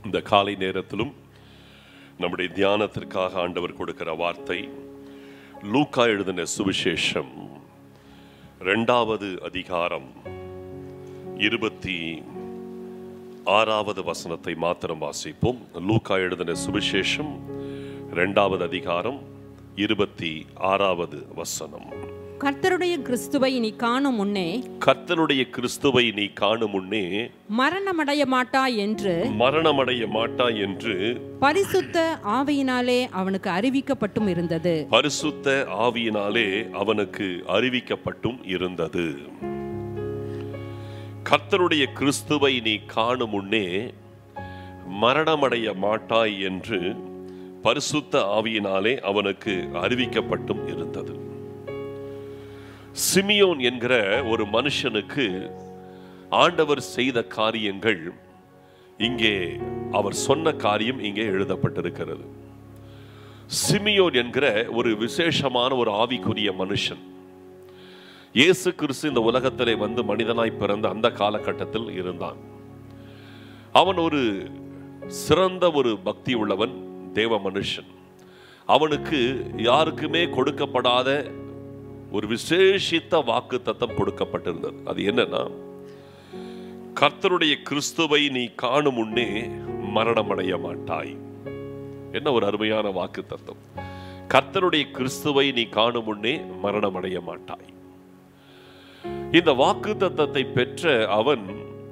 இந்த காலை நேரத்திலும் நம்முடைய தியானத்திற்காக ஆண்டவர் கொடுக்கிற வார்த்தை லூக்கா எழுதின சுவிசேஷம் ரெண்டாவது அதிகாரம் இருபத்தி ஆறாவது வசனத்தை மாத்திரம் வாசிப்போம் லூக்கா எழுதின சுவிசேஷம் ரெண்டாவது அதிகாரம் இருபத்தி ஆறாவது வசனம் கர்த்தருடைய கிறிஸ்துவை நீ காணும் முன்னே கர்த்தனுடைய கிறிஸ்துவை நீ காணும் முன்னே மரணமடைய மாட்டாய் என்று மரணமடைய மாட்டாய் என்று பரிசுத்த ஆவியினாலே அவனுக்கு அறிவிக்கப்பட்டும் இருந்தது பரிசுத்த ஆவியினாலே அவனுக்கு அறிவிக்கப்பட்டும் இருந்தது கர்த்தருடைய கிறிஸ்துவை நீ காணும் முன்னே மரணமடைய மாட்டாய் என்று பரிசுத்த ஆவியினாலே அவனுக்கு அறிவிக்கப்பட்டும் இருந்தது சிமியோன் என்கிற ஒரு மனுஷனுக்கு ஆண்டவர் செய்த காரியங்கள் இங்கே அவர் சொன்ன காரியம் இங்கே எழுதப்பட்டிருக்கிறது சிமியோன் என்கிற ஒரு விசேஷமான ஒரு ஆவிக்குரிய மனுஷன் இயேசு கிறிஸ்து இந்த உலகத்திலே வந்து மனிதனாய் பிறந்த அந்த காலகட்டத்தில் இருந்தான் அவன் ஒரு சிறந்த ஒரு பக்தி உள்ளவன் தேவ மனுஷன் அவனுக்கு யாருக்குமே கொடுக்கப்படாத ஒரு விசேஷித்த வாக்கு தத்தம் கொடுக்கப்பட்டிருந்தது அது என்னன்னா கர்த்தருடைய கிறிஸ்துவை நீ காணும் முன்னே மரணமடைய மாட்டாய் என்ன ஒரு அருமையான வாக்கு தத்தம் கர்த்தருடைய கிறிஸ்துவை நீ காணும் முன்னே மரணமடைய மாட்டாய் இந்த வாக்கு தத்தத்தை பெற்ற அவன்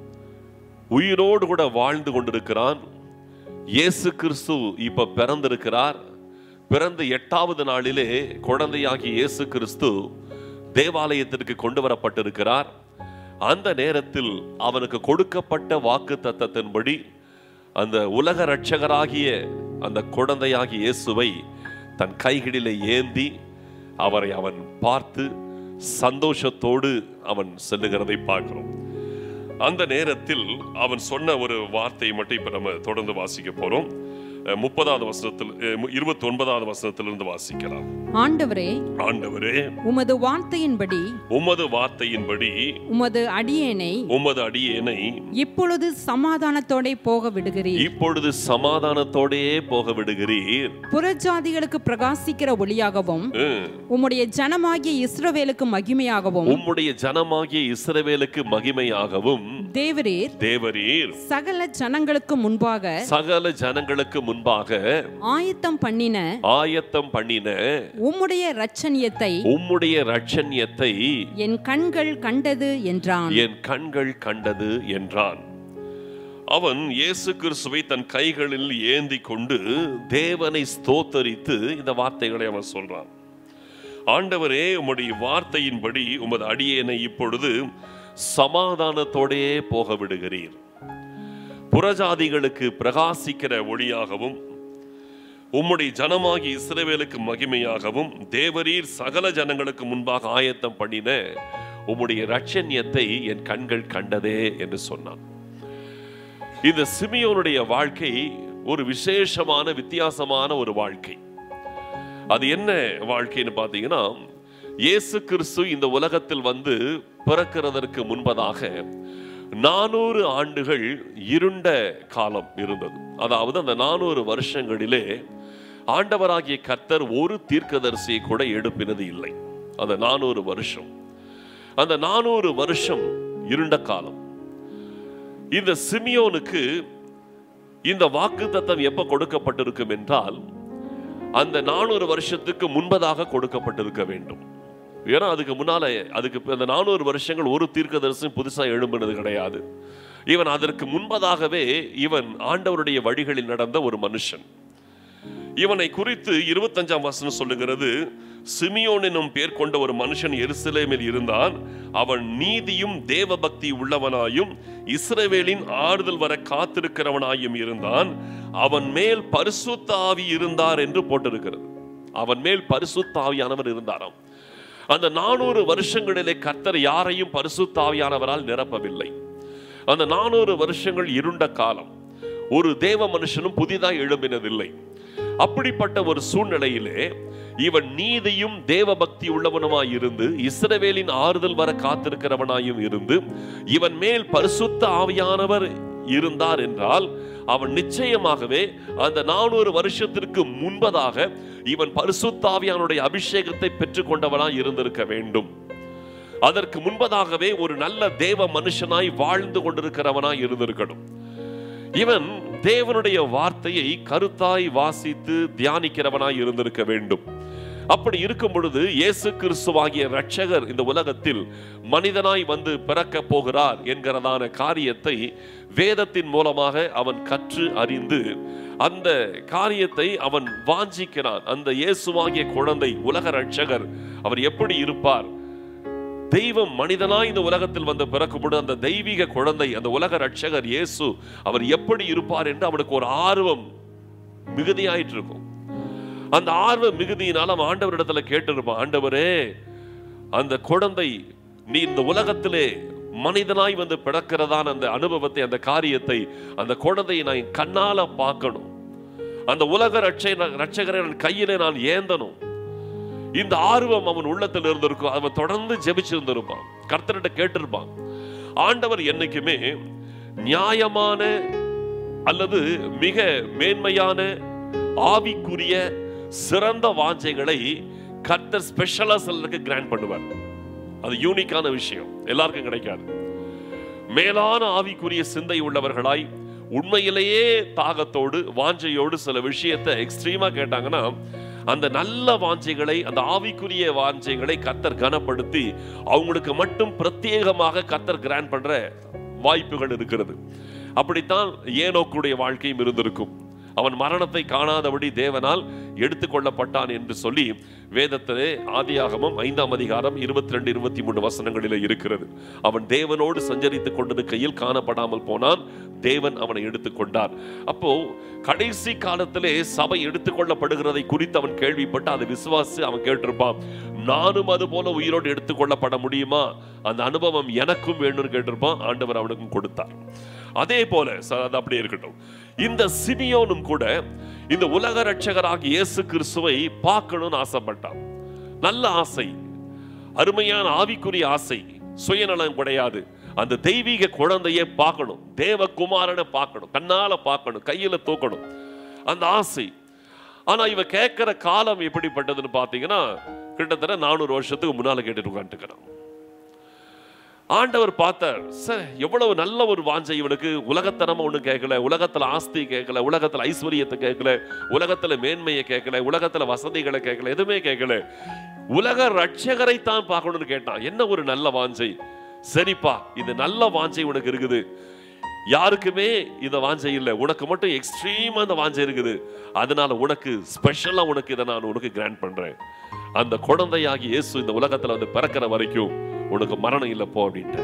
உயிரோடு கூட வாழ்ந்து கொண்டிருக்கிறான் இயேசு கிறிஸ்து இப்ப பிறந்திருக்கிறார் பிறந்த எட்டாவது நாளிலே குழந்தையாகி இயேசு கிறிஸ்து தேவாலயத்திற்கு கொண்டு வரப்பட்டிருக்கிறார் அந்த நேரத்தில் அவனுக்கு கொடுக்கப்பட்ட வாக்கு தத்தத்தின்படி அந்த உலக ரட்சகராகிய அந்த குழந்தையாகிய இயேசுவை தன் கைகளிலே ஏந்தி அவரை அவன் பார்த்து சந்தோஷத்தோடு அவன் செல்லுகிறதை பார்க்கிறோம் அந்த நேரத்தில் அவன் சொன்ன ஒரு வார்த்தையை மட்டும் இப்ப நம்ம தொடர்ந்து வாசிக்க போறோம் அஹ் முப்பதாவது வசனத்தில் இருபத்தி ஒன்பதாவது வசனத்திலிருந்து வாசிக்கலாம் ஆண்டவரே ஆண்டவரே உமது வார்த்தையின்படி உமது வார்த்தையின்படி உமது அடியேனை உமது அடியேனை இப்பொழுது சமாதானத்தோடே போக விடுகிறீர் இப்பொழுது சமாதானத்தோடே போக விடுகிறீர் புறஜாதிகளுக்கு பிரகாசிக்கிற ஒளியாகவும் ம். உம்முடைய ஜனமாகிய இஸ்ரவேலுக்கு மகிமையாகவும் உம்முடைய ஜனமாகிய இஸ்ரவேலுக்கு மகிமையாகவும் தேவரீர் தேவரீர் சகல ஜனங்களுக்கு முன்பாக சகல ஜனங்களுக்கு முன்பாக ஆயத்தம் பண்ணின ஆயத்தம் பண்ணின உம்முடைய இரட்சணியத்தை உம்முடைய ரட்சண்யத்தை என் கண்கள் கண்டது என்றான் என் கண்கள் கண்டது என்றான் அவன் இயேசு கிறிஸ்துவை தன் கைகளில் ஏந்தி கொண்டு தேவனை ஸ்தோத்தரித்து இந்த வார்த்தைகளை அவன் சொல்றான் ஆண்டவரே உம்முடைய வார்த்தையின்படி உமது அடியேனை இப்பொழுது சமாதானத்தோடே போக விடுகிறீர் புறஜாதிகளுக்கு பிரகாசிக்கிற ஒளியாகவும் உம்முடைய ஜனமாகி இஸ்ரவேலுக்கு மகிமையாகவும் தேவரீர் சகல ஜனங்களுக்கு முன்பாக ஆயத்தம் பண்ணின உம்முடைய ரட்சண்யத்தை என் கண்கள் கண்டதே என்று சொன்னான் இந்த சிமியோனுடைய வாழ்க்கை ஒரு விசேஷமான வித்தியாசமான ஒரு வாழ்க்கை அது என்ன வாழ்க்கைன்னு பார்த்தீங்கன்னா இயேசு கிறிஸ்து இந்த உலகத்தில் வந்து பிறக்கிறதற்கு முன்பதாக நானூறு ஆண்டுகள் இருண்ட காலம் இருந்தது அதாவது அந்த நானூறு வருஷங்களிலே ஆண்டவராகிய கர்த்தர் ஒரு தீர்க்கதரிசியை கூட எழுப்பினது இல்லை அந்த நானூறு வருஷம் அந்த நானூறு வருஷம் இருண்ட காலம் இந்த சிமியோனுக்கு இந்த வாக்கு தத்தம் எப்ப கொடுக்கப்பட்டிருக்கும் என்றால் அந்த நானூறு வருஷத்துக்கு முன்பதாக கொடுக்கப்பட்டிருக்க வேண்டும் ஏன்னா அதுக்கு முன்னால அதுக்கு அந்த நானூறு வருஷங்கள் ஒரு தீர்க்கதரிசனம் புதுசா எழும்பினது கிடையாது இவன் அதற்கு முன்பதாகவே இவன் ஆண்டவருடைய வழிகளில் நடந்த ஒரு மனுஷன் இவனை குறித்து இருபத்தஞ்சாம் வசனம் சொல்லுகிறது சிமியோன் என்னும் பேர் கொண்ட ஒரு மனுஷன் எருசலேமில் இருந்தான் அவன் நீதியும் தேவபக்தி உள்ளவனாயும் இஸ்ரவேலின் ஆறுதல் வர காத்திருக்கிறவனாயும் இருந்தான் அவன் மேல் பரிசுத்த ஆவி இருந்தார் என்று போட்டிருக்கிறது அவன் மேல் பரிசுத்த ஆவியானவர் இருந்தாராம் அந்த நானூறு வருஷங்களிலே கர்த்தர் யாரையும் பரிசுத்த ஆவியானவரால் நிரப்பவில்லை அந்த நானூறு வருஷங்கள் இருண்ட காலம் ஒரு தேவ மனுஷனும் புதிதாய் எழும்பினதில்லை அப்படிப்பட்ட ஒரு சூழ்நிலையிலே இவன் நீதியும் தேவ பக்தி உள்ளவனுமாய் இருந்து இஸ்ரவேலின் ஆறுதல் வர காத்திருக்கிறவனாயும் இருந்து இவன் மேல் பரிசுத்த ஆவியானவர் இருந்தார் என்றால் அவன் நிச்சயமாகவே அந்த நானூறு வருஷத்திற்கு முன்பதாக இவன் பரிசுத்தாவியானுடைய அபிஷேகத்தை பெற்றுக்கொண்டவனாய் இருந்திருக்க வேண்டும் அதற்கு முன்பதாகவே ஒரு நல்ல தேவ மனுஷனாய் வாழ்ந்து கொண்டிருக்கிறவனாய் இருந்திருக்கணும் இவன் தேவனுடைய வார்த்தையை கருத்தாய் வாசித்து தியானிக்கிறவனாய் இருந்திருக்க வேண்டும் அப்படி இருக்கும் பொழுது இயேசு கிறிஸ்துவாகிய இரட்சகர் இந்த உலகத்தில் மனிதனாய் வந்து பிறக்க போகிறார் என்கிறதான காரியத்தை வேதத்தின் மூலமாக அவன் கற்று அறிந்து அந்த காரியத்தை அவன் வாஞ்சிக்கிறான் அந்த இயேசுவாகிய குழந்தை உலக இரட்சகர் அவர் எப்படி இருப்பார் தெய்வம் மனிதனாய் இந்த உலகத்தில் வந்து பிறக்கும்போது அந்த தெய்வீக குழந்தை அந்த உலக ரட்சகர் இயேசு அவர் எப்படி இருப்பார் என்று அவனுக்கு ஒரு ஆர்வம் மிகுதியாயிட்டு இருக்கும் அந்த ஆர்வ மிகுதியினால் அவன் ஆண்டவரிடத்துல கேட்டிருப்பான் ஆண்டவரே அந்த குழந்தை நீ இந்த உலகத்திலே மனிதனாய் வந்து பிறக்கிறதான அந்த அனுபவத்தை அந்த காரியத்தை அந்த குழந்தையை நான் என் கண்ணால பார்க்கணும் அந்த உலக ரட்சை ரட்சகரை நான் கையிலே நான் ஏந்தணும் இந்த ஆர்வம் அவன் உள்ளத்தில் இருந்திருக்கும் அவன் தொடர்ந்து ஜெபிச்சிருந்திருப்பான் கர்த்தர்கிட்ட கேட்டிருப்பான் ஆண்டவர் என்னைக்குமே நியாயமான அல்லது மிக மேன்மையான ஆவிக்குரிய சிறந்த வாஞ்சைகளை கர்த்தர் ஸ்பெஷலா சிலருக்கு கிராண்ட் பண்ணுவார் அது யூனிக்கான விஷயம் எல்லாருக்கும் கிடைக்காது மேலான ஆவிக்குரிய சிந்தை உள்ளவர்களாய் உண்மையிலேயே தாகத்தோடு வாஞ்சையோடு சில விஷயத்தை எக்ஸ்ட்ரீமா கேட்டாங்கன்னா அந்த நல்ல வாஞ்சைகளை அந்த ஆவிக்குரிய வாஞ்சைகளை கத்தர் கனப்படுத்தி அவங்களுக்கு மட்டும் பிரத்யேகமாக கத்தர் கிராண்ட் பண்ற வாய்ப்புகள் இருக்கிறது அப்படித்தான் ஏனோக்குடைய வாழ்க்கையும் இருந்திருக்கும் அவன் மரணத்தை காணாதபடி தேவனால் எடுத்துக்கொள்ளப்பட்டான் என்று சொல்லி வேதத்திலே ஆதியாகமம் ஐந்தாம் அதிகாரம் இருபத்தி ரெண்டு இருபத்தி மூணு வசனங்களிலே இருக்கிறது அவன் தேவனோடு சஞ்சரித்துக் கொண்டிருக்கையில் காணப்படாமல் போனான் தேவன் அவனை எடுத்துக்கொண்டார் அப்போ கடைசி காலத்திலே சபை எடுத்துக்கொள்ளப்படுகிறதை குறித்து அவன் கேள்விப்பட்டு அதை விசுவாசி அவன் கேட்டிருப்பான் நானும் அது போல உயிரோடு எடுத்துக்கொள்ளப்பட முடியுமா அந்த அனுபவம் எனக்கும் வேணும்னு கேட்டிருப்பான் ஆண்டவர் அவனுக்கும் கொடுத்தார் அதே போல ச- அது அப்படியே இருக்கட்டும் இந்த சிமியோனும் கூட இந்த உலக ரட்சகராகிய இயேசு கிறிஸ்துவை பார்க்கணும்னு ஆசைப்பட்டான் நல்ல ஆசை அருமையான ஆவிக்குரிய ஆசை சுயநலம் கிடையாது அந்த தெய்வீக குழந்தையை பார்க்கணும் தேவகுமாரனை பார்க்கணும் கண்ணால பார்க்கணும் கையில தூக்கணும் அந்த ஆசை ஆனா இவ கேட்கிற காலம் எப்படிப்பட்டதுன்னு பாத்தீங்கன்னா கிட்டத்தட்ட நானூறு வருஷத்துக்கு முன்னால கேட்டுட்டு உட்காந்துக்கிறான் ஆண்டவர் பார்த்தார் சார் எவ்வளவு நல்ல ஒரு வாஞ்சை இவனுக்கு உலகத்தனமா ஒண்ணு கேட்கல உலகத்துல ஆஸ்தி கேட்கல உலகத்துல ஐஸ்வர்யத்தை கேட்கல உலகத்துல மேன்மையை கேட்கல உலகத்துல வசதிகளை கேட்கல எதுவுமே கேட்கல உலக ரட்சகரை தான் பார்க்கணும்னு கேட்டான் என்ன ஒரு நல்ல வாஞ்சை சரிப்பா இந்த நல்ல வாஞ்சை உனக்கு இருக்குது யாருக்குமே இந்த வாஞ்சை இல்லை உனக்கு மட்டும் எக்ஸ்ட்ரீமா இந்த வாஞ்சை இருக்குது அதனால உனக்கு ஸ்பெஷலா உனக்கு இதை நான் உனக்கு கிராண்ட் பண்றேன் அந்த குழந்தையாகி இயேசு இந்த உலகத்துல வந்து பிறக்கிற வரைக்கும் உனக்கு மரணம் இல்லை போ அப்படின்ட்டு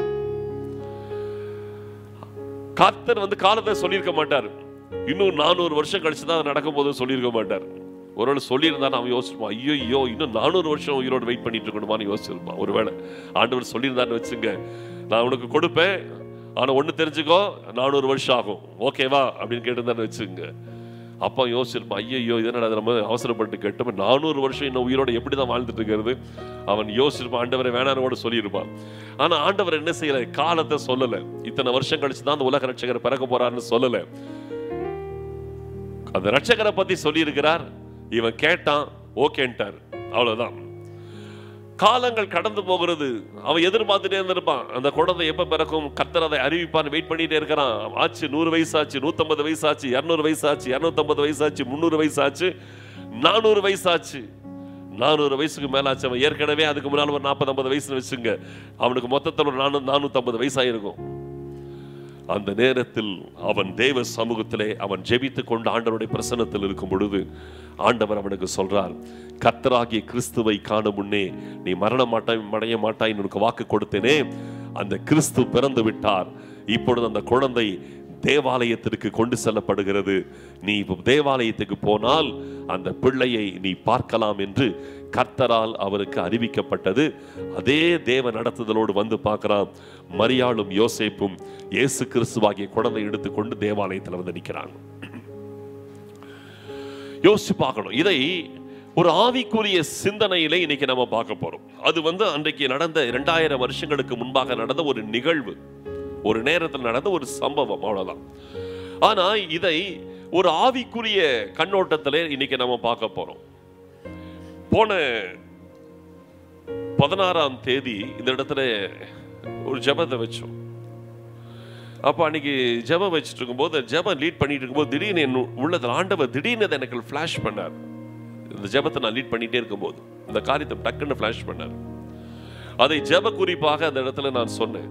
கர்த்தர் வந்து காலத்தை சொல்லியிருக்க மாட்டார் இன்னும் நானூறு வருஷம் கழிச்சு தான் அது நடக்கும்போது சொல்லியிருக்க மாட்டார் ஒருவேளை சொல்லியிருந்தா அவன் யோசிச்சிருப்பான் ஐயோ ஐயோ இன்னும் நானூறு வருஷம் உயிரோடு வெயிட் பண்ணிட்டு இருக்கணுமான்னு யோசிச்சிருப்பான் ஒருவேளை ஆண்டவர் சொல்லியிருந்தான்னு வச்சுங்க நான் உனக்கு கொடுப்பேன் ஆனா ஒண்ணு தெரிஞ்சுக்கோ நானூறு வருஷம் ஆகும் ஓகேவா அப்படின்னு கேட்டிருந்தான்னு வச்சுங்க அப்பா யோசிச்சிருப்பான் ஐயோ இதனடா நம்ம அவசரப்பட்டு கேட்டோம் நானூறு வருஷம் இன்னும் உயிரோட எப்படி தான் வாழ்ந்துட்டு இருக்கிறது அவன் யோசிச்சிருப்பான் ஆண்டவரை வேணான்னு கூட சொல்லியிருப்பான் ஆனா ஆண்டவர் என்ன செய்யல காலத்தை சொல்லல இத்தனை வருஷம் கழிச்சு தான் அந்த உலக ரட்சகர் பிறக்க போறாருன்னு சொல்லல அந்த ரட்சகரை பத்தி சொல்லியிருக்கிறார் இவன் கேட்டான் ஓகேன்ட்டார் அவ்வளவுதான் காலங்கள் கடந்து போகிறது அவன் எதிர்பார்த்துட்டே இருந்திருப்பான் அந்த குழந்தை எப்ப பிறக்கும் கர்த்தர் அதை அறிவிப்பான்னு வெயிட் பண்ணிட்டே இருக்கிறான் ஆச்சு நூறு வயசாச்சு நூத்தம்பது வயசாச்சு இருநூறு வயசாச்சு இருநூத்தம்பது வயசாச்சு முந்நூறு வயசாச்சு நானூறு வயசாச்சு நானூறு வயசுக்கு மேலாச்சு அவன் ஏற்கனவே அதுக்கு முன்னால் ஒரு நாற்பது ஐம்பது வயசுன்னு வச்சுங்க அவனுக்கு மொத்தத்தில் ஒரு நானூறு நானூற்றம்பது வயசாயிருக்கும் அந்த நேரத்தில் அவன் தேவ சமூகத்திலே அவன் ஜெபித்துக் கொண்டு ஆண்டவருடைய பிரசன்னத்தில் இருக்கும் பொழுது ஆண்டவர் அவனுக்கு சொல்றார் கர்த்தராகிய கிறிஸ்துவை காணும் முன்னே நீ மரண மாட்டாய் அடைய மாட்டாய் உனக்கு வாக்கு கொடுத்தேனே அந்த கிறிஸ்து பிறந்து விட்டார் இப்பொழுது அந்த குழந்தை தேவாலயத்திற்கு கொண்டு செல்லப்படுகிறது நீ இப்போ தேவாலயத்துக்கு போனால் அந்த பிள்ளையை நீ பார்க்கலாம் என்று கர்த்தரால் அவருக்கு அறிவிக்கப்பட்டது அதே தேவ நடத்துதலோடு வந்து பார்க்கிறான் மரியாளும் யோசேப்பும் இயேசு கிறிஸ்துவாகிய குழந்தை எடுத்துக்கொண்டு தேவாலயத்தில் வந்து நிற்கிறாங்க யோசிச்சு பார்க்கணும் இதை ஒரு ஆவிக்குரிய சிந்தனையிலே இன்னைக்கு நம்ம பார்க்க போறோம் அது வந்து அன்றைக்கு நடந்த இரண்டாயிரம் வருஷங்களுக்கு முன்பாக நடந்த ஒரு நிகழ்வு ஒரு நேரத்தில் நடந்த ஒரு சம்பவம் அவ்வளவுதான் ஆனா இதை ஒரு ஆவிக்குரிய கண்ணோட்டத்திலே இன்னைக்கு நம்ம பார்க்க போறோம் போன பதினாறாம் தேதி இந்த இடத்துல ஒரு ஜெபத்தை வச்சோம் அப்போ அன்னைக்கு ஜெபம் வச்சுட்டு இருக்கும்போது ஜெபம் லீட் பண்ணிட்டு இருக்கும்போது திடீர்னு என் உள்ளத்தில் ஆண்டவர் திடீர்னு அதை எனக்கு ஃப்ளாஷ் பண்ணார் இந்த ஜெபத்தை நான் லீட் பண்ணிட்டே இருக்கும்போது இந்த காரியத்தை டக்குன்னு ஃப்ளாஷ் பண்ணார் அதை ஜெப குறிப்பாக அந்த இடத்துல நான் சொன்னேன்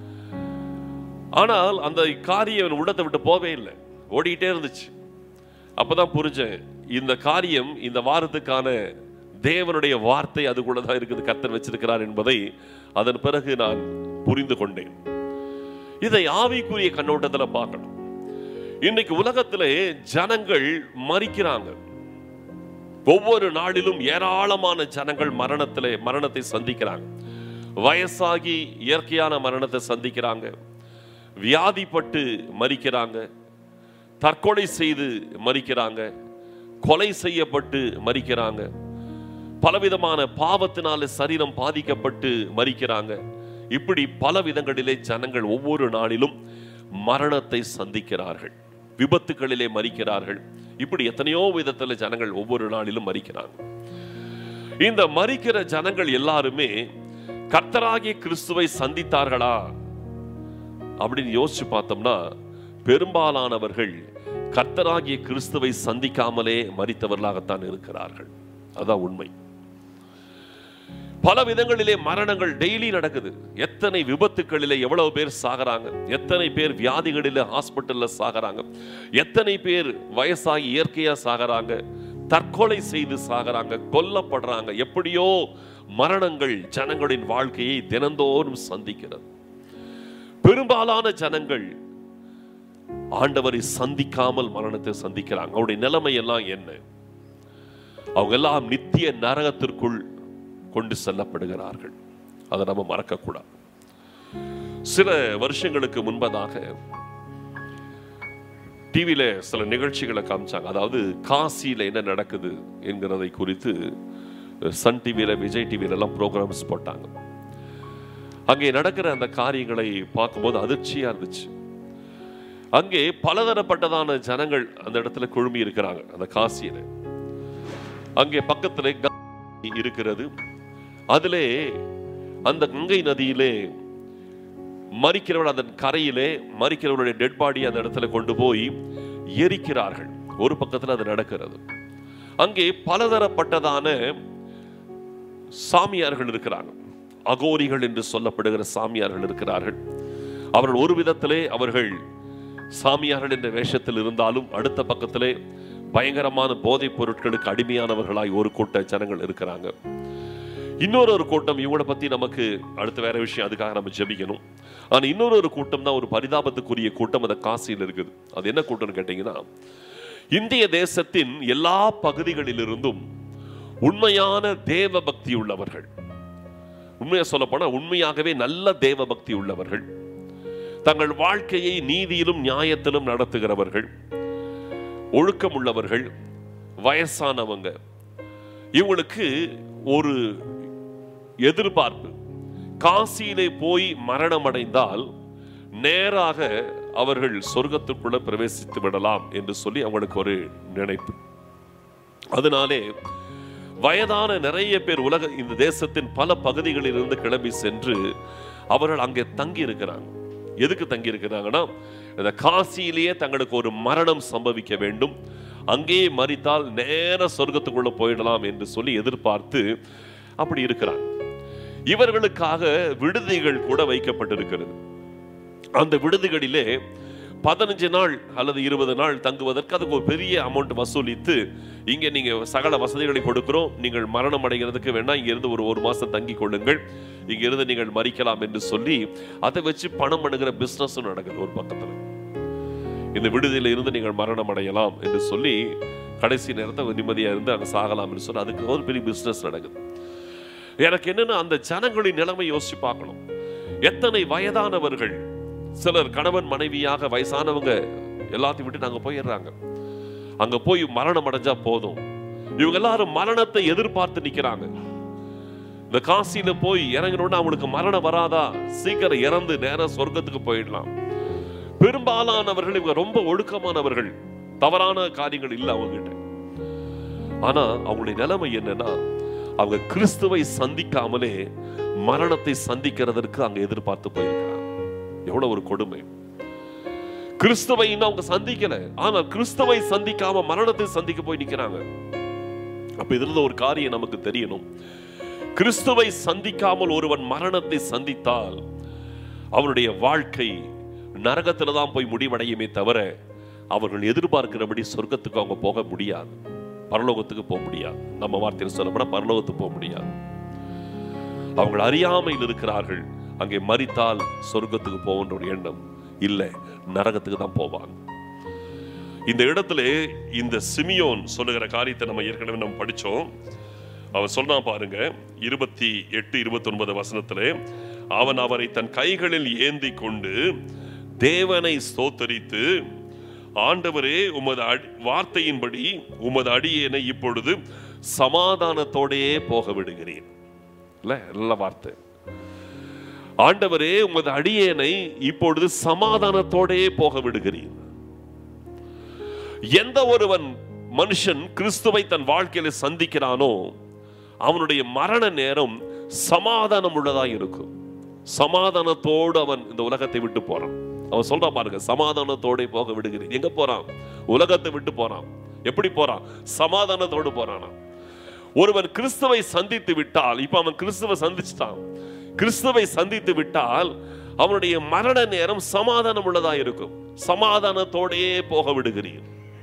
ஆனால் அந்த காரியம் என் உள்ளத்தை விட்டு போவே இல்லை ஓடிக்கிட்டே இருந்துச்சு அப்பதான் புரிஞ்சேன் இந்த காரியம் இந்த வாரத்துக்கான தேவனுடைய வார்த்தை அதுக்குள்ள தான் இருக்குது கர்த்தர் வச்சிருக்கிறார் என்பதை அதன் பிறகு நான் புரிந்து கொண்டேன் இதை ஆவிக்குரிய கண்ணோட்டத்துல பார்க்கணும் இன்னைக்கு உலகத்திலே ஜனங்கள் மறிக்கிறாங்க ஒவ்வொரு நாளிலும் ஏராளமான ஜனங்கள் மரணத்திலே மரணத்தை சந்திக்கிறாங்க வயசாகி இயற்கையான மரணத்தை சந்திக்கிறாங்க வியாதிப்பட்டு மறிக்கிறாங்க தற்கொலை செய்து மறிக்கிறாங்க கொலை செய்யப்பட்டு மறிக்கிறாங்க பலவிதமான பாவத்தினால சரீரம் பாதிக்கப்பட்டு மறிக்கிறாங்க இப்படி பல விதங்களிலே ஜனங்கள் ஒவ்வொரு நாளிலும் மரணத்தை சந்திக்கிறார்கள் விபத்துகளிலே மறிக்கிறார்கள் இப்படி எத்தனையோ விதத்துல ஜனங்கள் ஒவ்வொரு நாளிலும் மறிக்கிறாங்க இந்த மறிக்கிற ஜனங்கள் எல்லாருமே கர்த்தராகிய கிறிஸ்துவை சந்தித்தார்களா அப்படின்னு யோசிச்சு பார்த்தோம்னா பெரும்பாலானவர்கள் கர்த்தராகிய கிறிஸ்துவை சந்திக்காமலே மறித்தவர்களாகத்தான் இருக்கிறார்கள் அதான் உண்மை பல விதங்களிலே மரணங்கள் டெய்லி நடக்குது எத்தனை விபத்துக்களிலே எவ்வளவு பேர் சாகறாங்க எத்தனை பேர் வியாதிகளிலே ஹாஸ்பிட்டல்ல சாகறாங்க எத்தனை பேர் வயசாகி இயற்கையா சாகறாங்க தற்கொலை செய்து சாகறாங்க கொல்லப்படுறாங்க எப்படியோ மரணங்கள் ஜனங்களின் வாழ்க்கையை தினந்தோறும் சந்திக்கிறது பெரும்பாலான ஜனங்கள் ஆண்டவரை சந்திக்காமல் மரணத்தை சந்திக்கிறாங்க அவருடைய நிலைமை எல்லாம் என்ன அவங்க எல்லாம் நித்திய நரகத்திற்குள் கொண்டு செல்லப்படுகிறார்கள் அதை நம்ம மறக்கக்கூடாது சில வருஷங்களுக்கு முன்பதாக டிவியில சில நிகழ்ச்சிகளை காமிச்சாங்க அதாவது காசியில என்ன நடக்குது என்கிறதை குறித்து சன் டிவியில விஜய் டிவியில எல்லாம் ப்ரோக்ராம்ஸ் போட்டாங்க அங்கே நடக்கிற அந்த காரியங்களை பார்க்கும்போது அதிர்ச்சியா இருந்துச்சு அங்கே பலதரப்பட்டதான ஜனங்கள் அந்த இடத்துல குழுமி இருக்கிறாங்க அந்த காசியில அங்கே பக்கத்துல கங்கை இருக்கிறது அதிலே அந்த கங்கை நதியிலே மறிக்கிறவர்கள் அதன் கரையிலே மறிக்கிறவருடைய டெட் பாடி அந்த இடத்துல கொண்டு போய் எரிக்கிறார்கள் ஒரு பக்கத்துல அது நடக்கிறது அங்கே பலதரப்பட்டதான சாமியார்கள் இருக்கிறாங்க அகோரிகள் என்று சொல்லப்படுகிற சாமியார்கள் இருக்கிறார்கள் அவர்கள் ஒரு விதத்திலே அவர்கள் சாமியார்கள் என்ற வேஷத்தில் இருந்தாலும் அடுத்த பக்கத்திலே பயங்கரமான போதைப் பொருட்களுக்கு அடிமையானவர்களாய் ஒரு கூட்ட ஜனங்கள் இருக்கிறாங்க இன்னொரு ஒரு கூட்டம் இவங்கள பத்தி நமக்கு அடுத்த வேற விஷயம் அதுக்காக நம்ம ஜெபிக்கணும் ஆனா இன்னொரு ஒரு கூட்டம் தான் ஒரு பரிதாபத்துக்குரிய கூட்டம் அந்த காசியில் இருக்குது அது என்ன கூட்டம்னு கேட்டீங்கன்னா இந்திய தேசத்தின் எல்லா பகுதிகளிலிருந்தும் உண்மையான தேவ பக்தி உள்ளவர்கள் உண்மையா சொல்ல போனா உண்மையாகவே நல்ல தேவ பக்தி உள்ளவர்கள் தங்கள் வாழ்க்கையை நீதியிலும் நியாயத்திலும் நடத்துகிறவர்கள் ஒழுக்கம் உள்ளவர்கள் வயசானவங்க இவங்களுக்கு ஒரு எதிர்பார்ப்பு காசியிலே போய் மரணம் அடைந்தால் நேராக அவர்கள் சொர்க்கத்துக்குள்ள பிரவேசித்து விடலாம் என்று சொல்லி அவங்களுக்கு ஒரு நினைப்பு அதனாலே வயதான நிறைய பேர் உலக இந்த தேசத்தின் பல பகுதிகளில் இருந்து கிளம்பி சென்று அவர்கள் அங்கே தங்கி இருக்கிறாங்க எதுக்கு தங்கி இருக்கிறாங்கன்னா இந்த காசியிலேயே தங்களுக்கு ஒரு மரணம் சம்பவிக்க வேண்டும் அங்கேயே மறித்தால் நேர சொர்க்கத்துக்குள்ள போயிடலாம் என்று சொல்லி எதிர்பார்த்து அப்படி இருக்கிறாங்க இவர்களுக்காக விடுதிகள் கூட வைக்கப்பட்டிருக்கிறது அந்த விடுதிகளிலே பதினஞ்சு நாள் அல்லது இருபது நாள் தங்குவதற்கு அதுக்கு ஒரு பெரிய அமௌண்ட் வசூலித்து இங்க நீங்க சகல வசதிகளை கொடுக்கிறோம் நீங்கள் மரணம் அடைகிறதுக்கு வேணா இங்க இருந்து ஒரு ஒரு மாசம் தங்கி கொள்ளுங்கள் இங்க இருந்து நீங்கள் மறிக்கலாம் என்று சொல்லி அதை வச்சு பணம் பண்ணுகிற பிசினஸும் நடக்குது ஒரு பக்கத்துல இந்த விடுதியில இருந்து நீங்கள் மரணம் அடையலாம் என்று சொல்லி கடைசி நேரத்தை நிம்மதியா இருந்து அங்க சாகலாம் என்று சொல்லி அதுக்கு ஒரு பெரிய பிசினஸ் நடக்குது எனக்கு என்னன்னா அந்த ஜனங்களின் நிலைமை யோசிச்சு பார்க்கணும் எத்தனை வயதானவர்கள் சிலர் கணவன் மனைவியாக வயசானவங்க எல்லாத்தையும் விட்டு நாங்க போயிடுறாங்க அங்க போய் மரணம் அடைஞ்சா போதும் இவங்க எல்லாரும் மரணத்தை எதிர்பார்த்து நிக்கிறாங்க இந்த காசியில போய் இறங்கினோட அவங்களுக்கு மரணம் வராதா சீக்கிரம் இறந்து நேரம் சொர்க்கத்துக்கு போயிடலாம் பெரும்பாலானவர்கள் இவங்க ரொம்ப ஒழுக்கமானவர்கள் தவறான காரியங்கள் இல்லை அவங்க கிட்ட ஆனா அவங்களுடைய நிலைமை என்னன்னா அவங்க கிறிஸ்துவை சந்திக்காமலே மரணத்தை சந்திக்கிறதற்கு அங்க எதிர்பார்த்து போயிருக்கிறாங்க எவ்வளவு ஒரு கொடுமை கிறிஸ்துவை இன்னும் அவங்க சந்திக்கல ஆனா கிறிஸ்துவை சந்திக்காம மரணத்தை சந்திக்க போய் நிக்கிறாங்க அப்ப இதுல இருந்து ஒரு காரியம் நமக்கு தெரியணும் கிறிஸ்துவை சந்திக்காமல் ஒருவன் மரணத்தை சந்தித்தால் அவனுடைய வாழ்க்கை நரகத்துல தான் போய் முடிவடையுமே தவிர அவர்கள் எதிர்பார்க்கிறபடி சொர்க்கத்துக்கு அவங்க போக முடியாது பரலோகத்துக்கு போக முடியாது நம்ம வார்த்தையில் சொல்லப்பட பரலோகத்துக்கு போக முடியாது அவங்க அறியாமையில் இருக்கிறார்கள் அங்கே மரித்தால் சொர்க்கத்துக்கு போகின்ற ஒரு எண்ணம் இல்லை நரகத்துக்கு தான் போவாங்க இந்த இடத்துல இந்த சிமியோன் சொல்லுகிற காரியத்தை நம்ம ஏற்கனவே நம்ம படிச்சோம் அவன் சொன்னா பாருங்க இருபத்தி எட்டு இருபத்தி ஒன்பது வசனத்திலே அவன் அவரை தன் கைகளில் ஏந்தி கொண்டு தேவனை ஸ்தோத்தரித்து ஆண்டவரே உமது அடி- வார்த்தையின்படி உமது அடியேனை இப்பொழுது சமாதானத்தோடையே போக விடுகிறேன் இல்ல நல்ல வார்த்தை ஆண்டவரே உமது அடியேனை இப்பொழுது சமாதானத்தோடையே போக விடுகிறேன் எந்த ஒருவன் மனுஷன் கிறிஸ்துவை தன் வாழ்க்கையில சந்திக்கிறானோ அவனுடைய மரண நேரம் சமாதானம் உள்ளதா இருக்கும் சமாதானத்தோடு அவன் இந்த உலகத்தை விட்டு போறான் அவன் சொல்றான் பாருங்க சமாதானத்தோட போக விடுகிறேன் எங்க போறான் உலகத்தை விட்டு போறான் எப்படி போறான் சமாதானத்தோடு போறானா ஒருவன் கிறிஸ்துவை சந்தித்து விட்டால் இப்ப அவன் கிறிஸ்துவை சந்திச்சிட்டான் கிறிஸ்துவை சந்தித்து விட்டால் அவனுடைய மரண நேரம் சமாதானம் உள்ளதா இருக்கும் சமாதானத்தோடையே போக விடுகிறீர்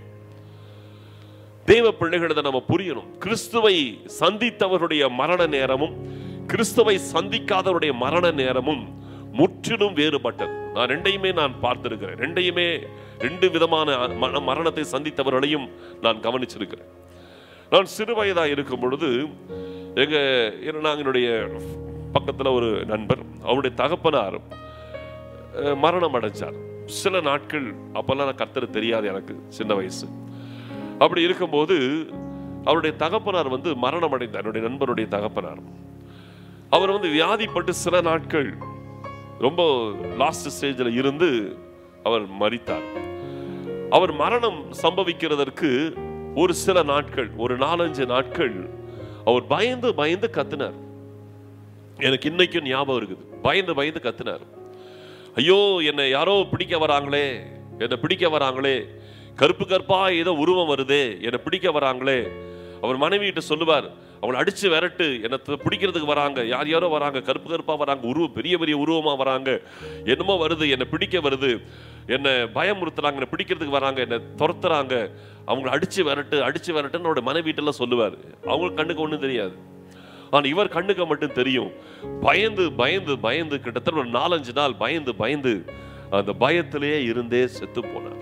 தேவ பிள்ளைகளை நம்ம புரியணும் கிறிஸ்துவை சந்தித்தவருடைய மரண நேரமும் கிறிஸ்துவை சந்திக்காதவருடைய மரண நேரமும் முற்றிலும் வேறுபட்டது நான் ரெண்டையுமே நான் பார்த்திருக்கிறேன் ரெண்டையுமே ரெண்டு விதமான மரண- மரணத்தை சந்தித்தவர்களையும் நான் கவனிச்சிருக்கிறேன் நான் சிறு வயதா இருக்கும் பொழுது எங்க என்ன- நாங்க என்னுடைய பக்கத்துல ஒரு நண்பர் அவருடைய தகப்பனார் அஹ், மரணம் அடைஞ்சார் சில நாட்கள் அப்பெல்லாம் நான் கர்த்தர் தெரியாது எனக்கு சின்ன வயசு அப்படி இருக்கும்போது அவருடைய தகப்பனார் வந்து மரணம் அடைந்தார் என்னுடைய நண்பருடைய தகப்பனார் அவர் வந்து வியாதிப்பட்டு சில நாட்கள் ரொம்ப லாஸ்ட் ஸ்டேஜில் இருந்து அவர் மரித்தார் அவர் மரணம் சம்பவிக்கிறதற்கு ஒரு சில நாட்கள் ஒரு நாலஞ்சு நாட்கள் அவர் பயந்து பயந்து கத்தினார் எனக்கு இன்னைக்கும் ஞாபகம் இருக்குது பயந்து பயந்து கத்தினார் ஐயோ என்னை யாரோ பிடிக்க வராங்களே என்னை பிடிக்க வராங்களே கருப்பு கருப்பா ஏதோ உருவம் வருதே என்னை பிடிக்க வராங்களே அவர் மனைவிகிட்ட சொல்லுவார் அவளை அடிச்சு விரட்டு என்னை த- பிடிக்கிறதுக்கு வராங்க யார் யாரோ வராங்க கருப்பு கருப்பா வராங்க உருவம் பெரிய பெரிய உருவமா வராங்க என்னமோ வருது என்னை பிடிக்க வருது என்னை பயமுறுத்துறாங்க என்னை பிடிக்கிறதுக்கு வராங்க என்னை துரத்துறாங்க அவங்கள அடிச்சு விரட்டு அடிச்சு விரட்டுன்னு அவரோட மனைவிட்டெல்லாம் சொல்லுவார் அவங்களுக்கு கண்ணுக்கு ஒன்றும் தெரியாது ஆனா இவர் கண்ணுக்கு மட்டும் தெரியும் பயந்து பயந்து பயந்து கிட்டத்தட்ட ஒரு நாலஞ்சு நாள் பயந்து பயந்து அந்த பயத்திலேயே இருந்தே செத்து போனார்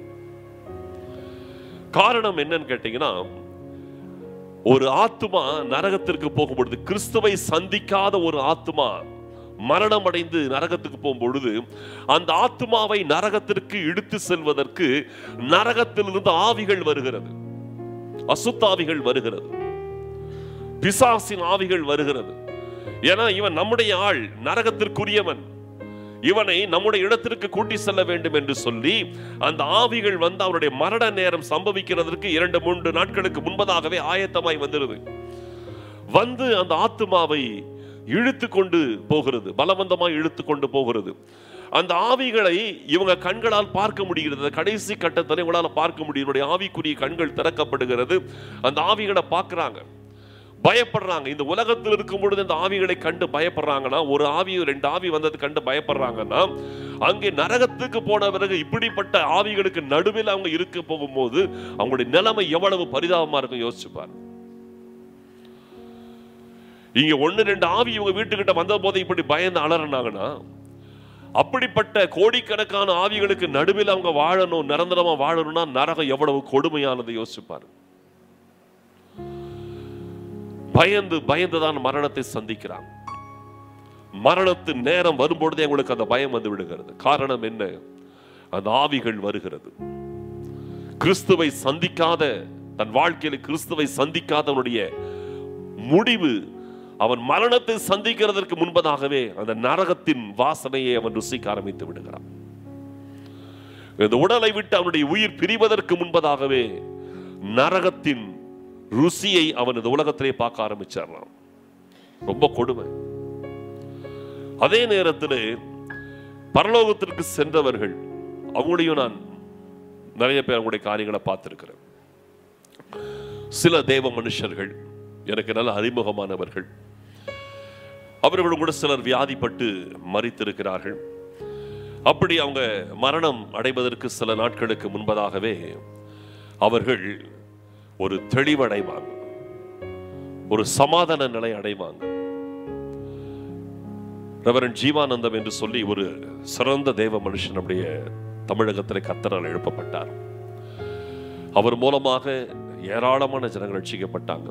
காரணம் என்னன்னு கேட்டீங்கன்னா ஒரு ஆத்துமா நரகத்திற்கு போகும்பொழுது கிறிஸ்துவை சந்திக்காத ஒரு ஆத்துமா மரணம் அடைந்து நரகத்துக்கு போகும்பொழுது அந்த ஆத்துமாவை நரகத்திற்கு இழுத்து செல்வதற்கு நரகத்திலிருந்து ஆவிகள் வருகிறது அசுத்தாவிகள் வருகிறது பிசாசின் ஆவிகள் வருகிறது ஏன்னா இவன் நம்முடைய ஆள் நரகத்திற்குரியவன் இவனை நம்முடைய இடத்திற்கு கூட்டி செல்ல வேண்டும் என்று சொல்லி அந்த ஆவிகள் வந்து அவருடைய மரண நேரம் சம்பவிக்கிறதற்கு இரண்டு மூன்று நாட்களுக்கு முன்பதாகவே ஆயத்தமாய் வந்துருது வந்து அந்த ஆத்துமாவை இழுத்து கொண்டு போகிறது பலவந்தமாய் இழுத்து கொண்டு போகிறது அந்த ஆவிகளை இவங்க கண்களால் பார்க்க முடிகிறது அந்த கடைசி கட்டத்தில் இவங்களால பார்க்க முடியும் இவருடைய ஆவிக்குரிய கண்கள் திறக்கப்படுகிறது அந்த ஆவிகளை பார்க்கறாங்க பயப்படுறாங்க இந்த உலகத்தில் இருக்கும் பொழுது இந்த ஆவிகளை கண்டு பயப்படுறாங்கன்னா ஒரு ஆவி ரெண்டு ஆவி வந்தது கண்டு பயப்படுறாங்கன்னா அங்கே நரகத்துக்கு போன பிறகு இப்படிப்பட்ட ஆவிகளுக்கு நடுவில் அவங்க இருக்க போகும்போது அவங்களுடைய நிலைமை எவ்வளவு பரிதாபமா இருக்கும் யோசிச்சு பாருங்க இங்க ஒண்ணு ரெண்டு ஆவி இவங்க வீட்டுக்கிட்ட வந்த போது இப்படி பயந்து அலறினாங்கன்னா அப்படிப்பட்ட கோடிக்கணக்கான ஆவிகளுக்கு நடுவில் அவங்க வாழணும் நிரந்தரமா வாழணும்னா நரகம் எவ்வளவு கொடுமையானது யோசிச்சு பாருங்க பயந்து பயந்துதான் மரணத்தை சந்திக்கிறாங்க மரணத்தின் நேரம் வரும்பொழுதே அவங்களுக்கு அந்த பயம் வந்து விடுகிறது காரணம் என்ன அந்த ஆவிகள் வருகிறது கிறிஸ்துவை சந்திக்காத தன் வாழ்க்கையில கிறிஸ்துவை சந்திக்காதவனுடைய முடிவு அவன் மரணத்தை சந்திக்கிறதற்கு முன்பதாகவே அந்த நரகத்தின் வாசனையை அவன் ருசிக்க ஆரம்பித்து விடுகிறான் இந்த உடலை விட்டு அவனுடைய உயிர் பிரிவதற்கு முன்பதாகவே நரகத்தின் ருசியை அவன் இந்த உலகத்திலே பார்க்க ஆரம்பிச்சிடறான் ரொம்ப கொடுமை அதே நேரத்தில் பரலோகத்திற்கு சென்றவர்கள் அவங்களையும் நான் நிறைய பேர் அவங்களுடைய காரியங்களை பார்த்திருக்கிறேன் சில தேவ மனுஷர்கள் எனக்கு நல்ல அறிமுகமானவர்கள் அவர்களும் கூட சிலர் வியாதிப்பட்டு மறித்திருக்கிறார்கள் அப்படி அவங்க மரணம் அடைவதற்கு சில நாட்களுக்கு முன்பதாகவே அவர்கள் ஒரு தெளிவடைவாங்க ஒரு சமாதான நிலை அடைவாங்க ரெவரன் ஜீவானந்தம் என்று சொல்லி ஒரு சிறந்த தேவ மனுஷன் நம்முடைய தமிழகத்தில் கத்தரால் எழுப்பப்பட்டார் அவர் மூலமாக ஏராளமான ஜனங்கள் ரட்சிக்கப்பட்டாங்க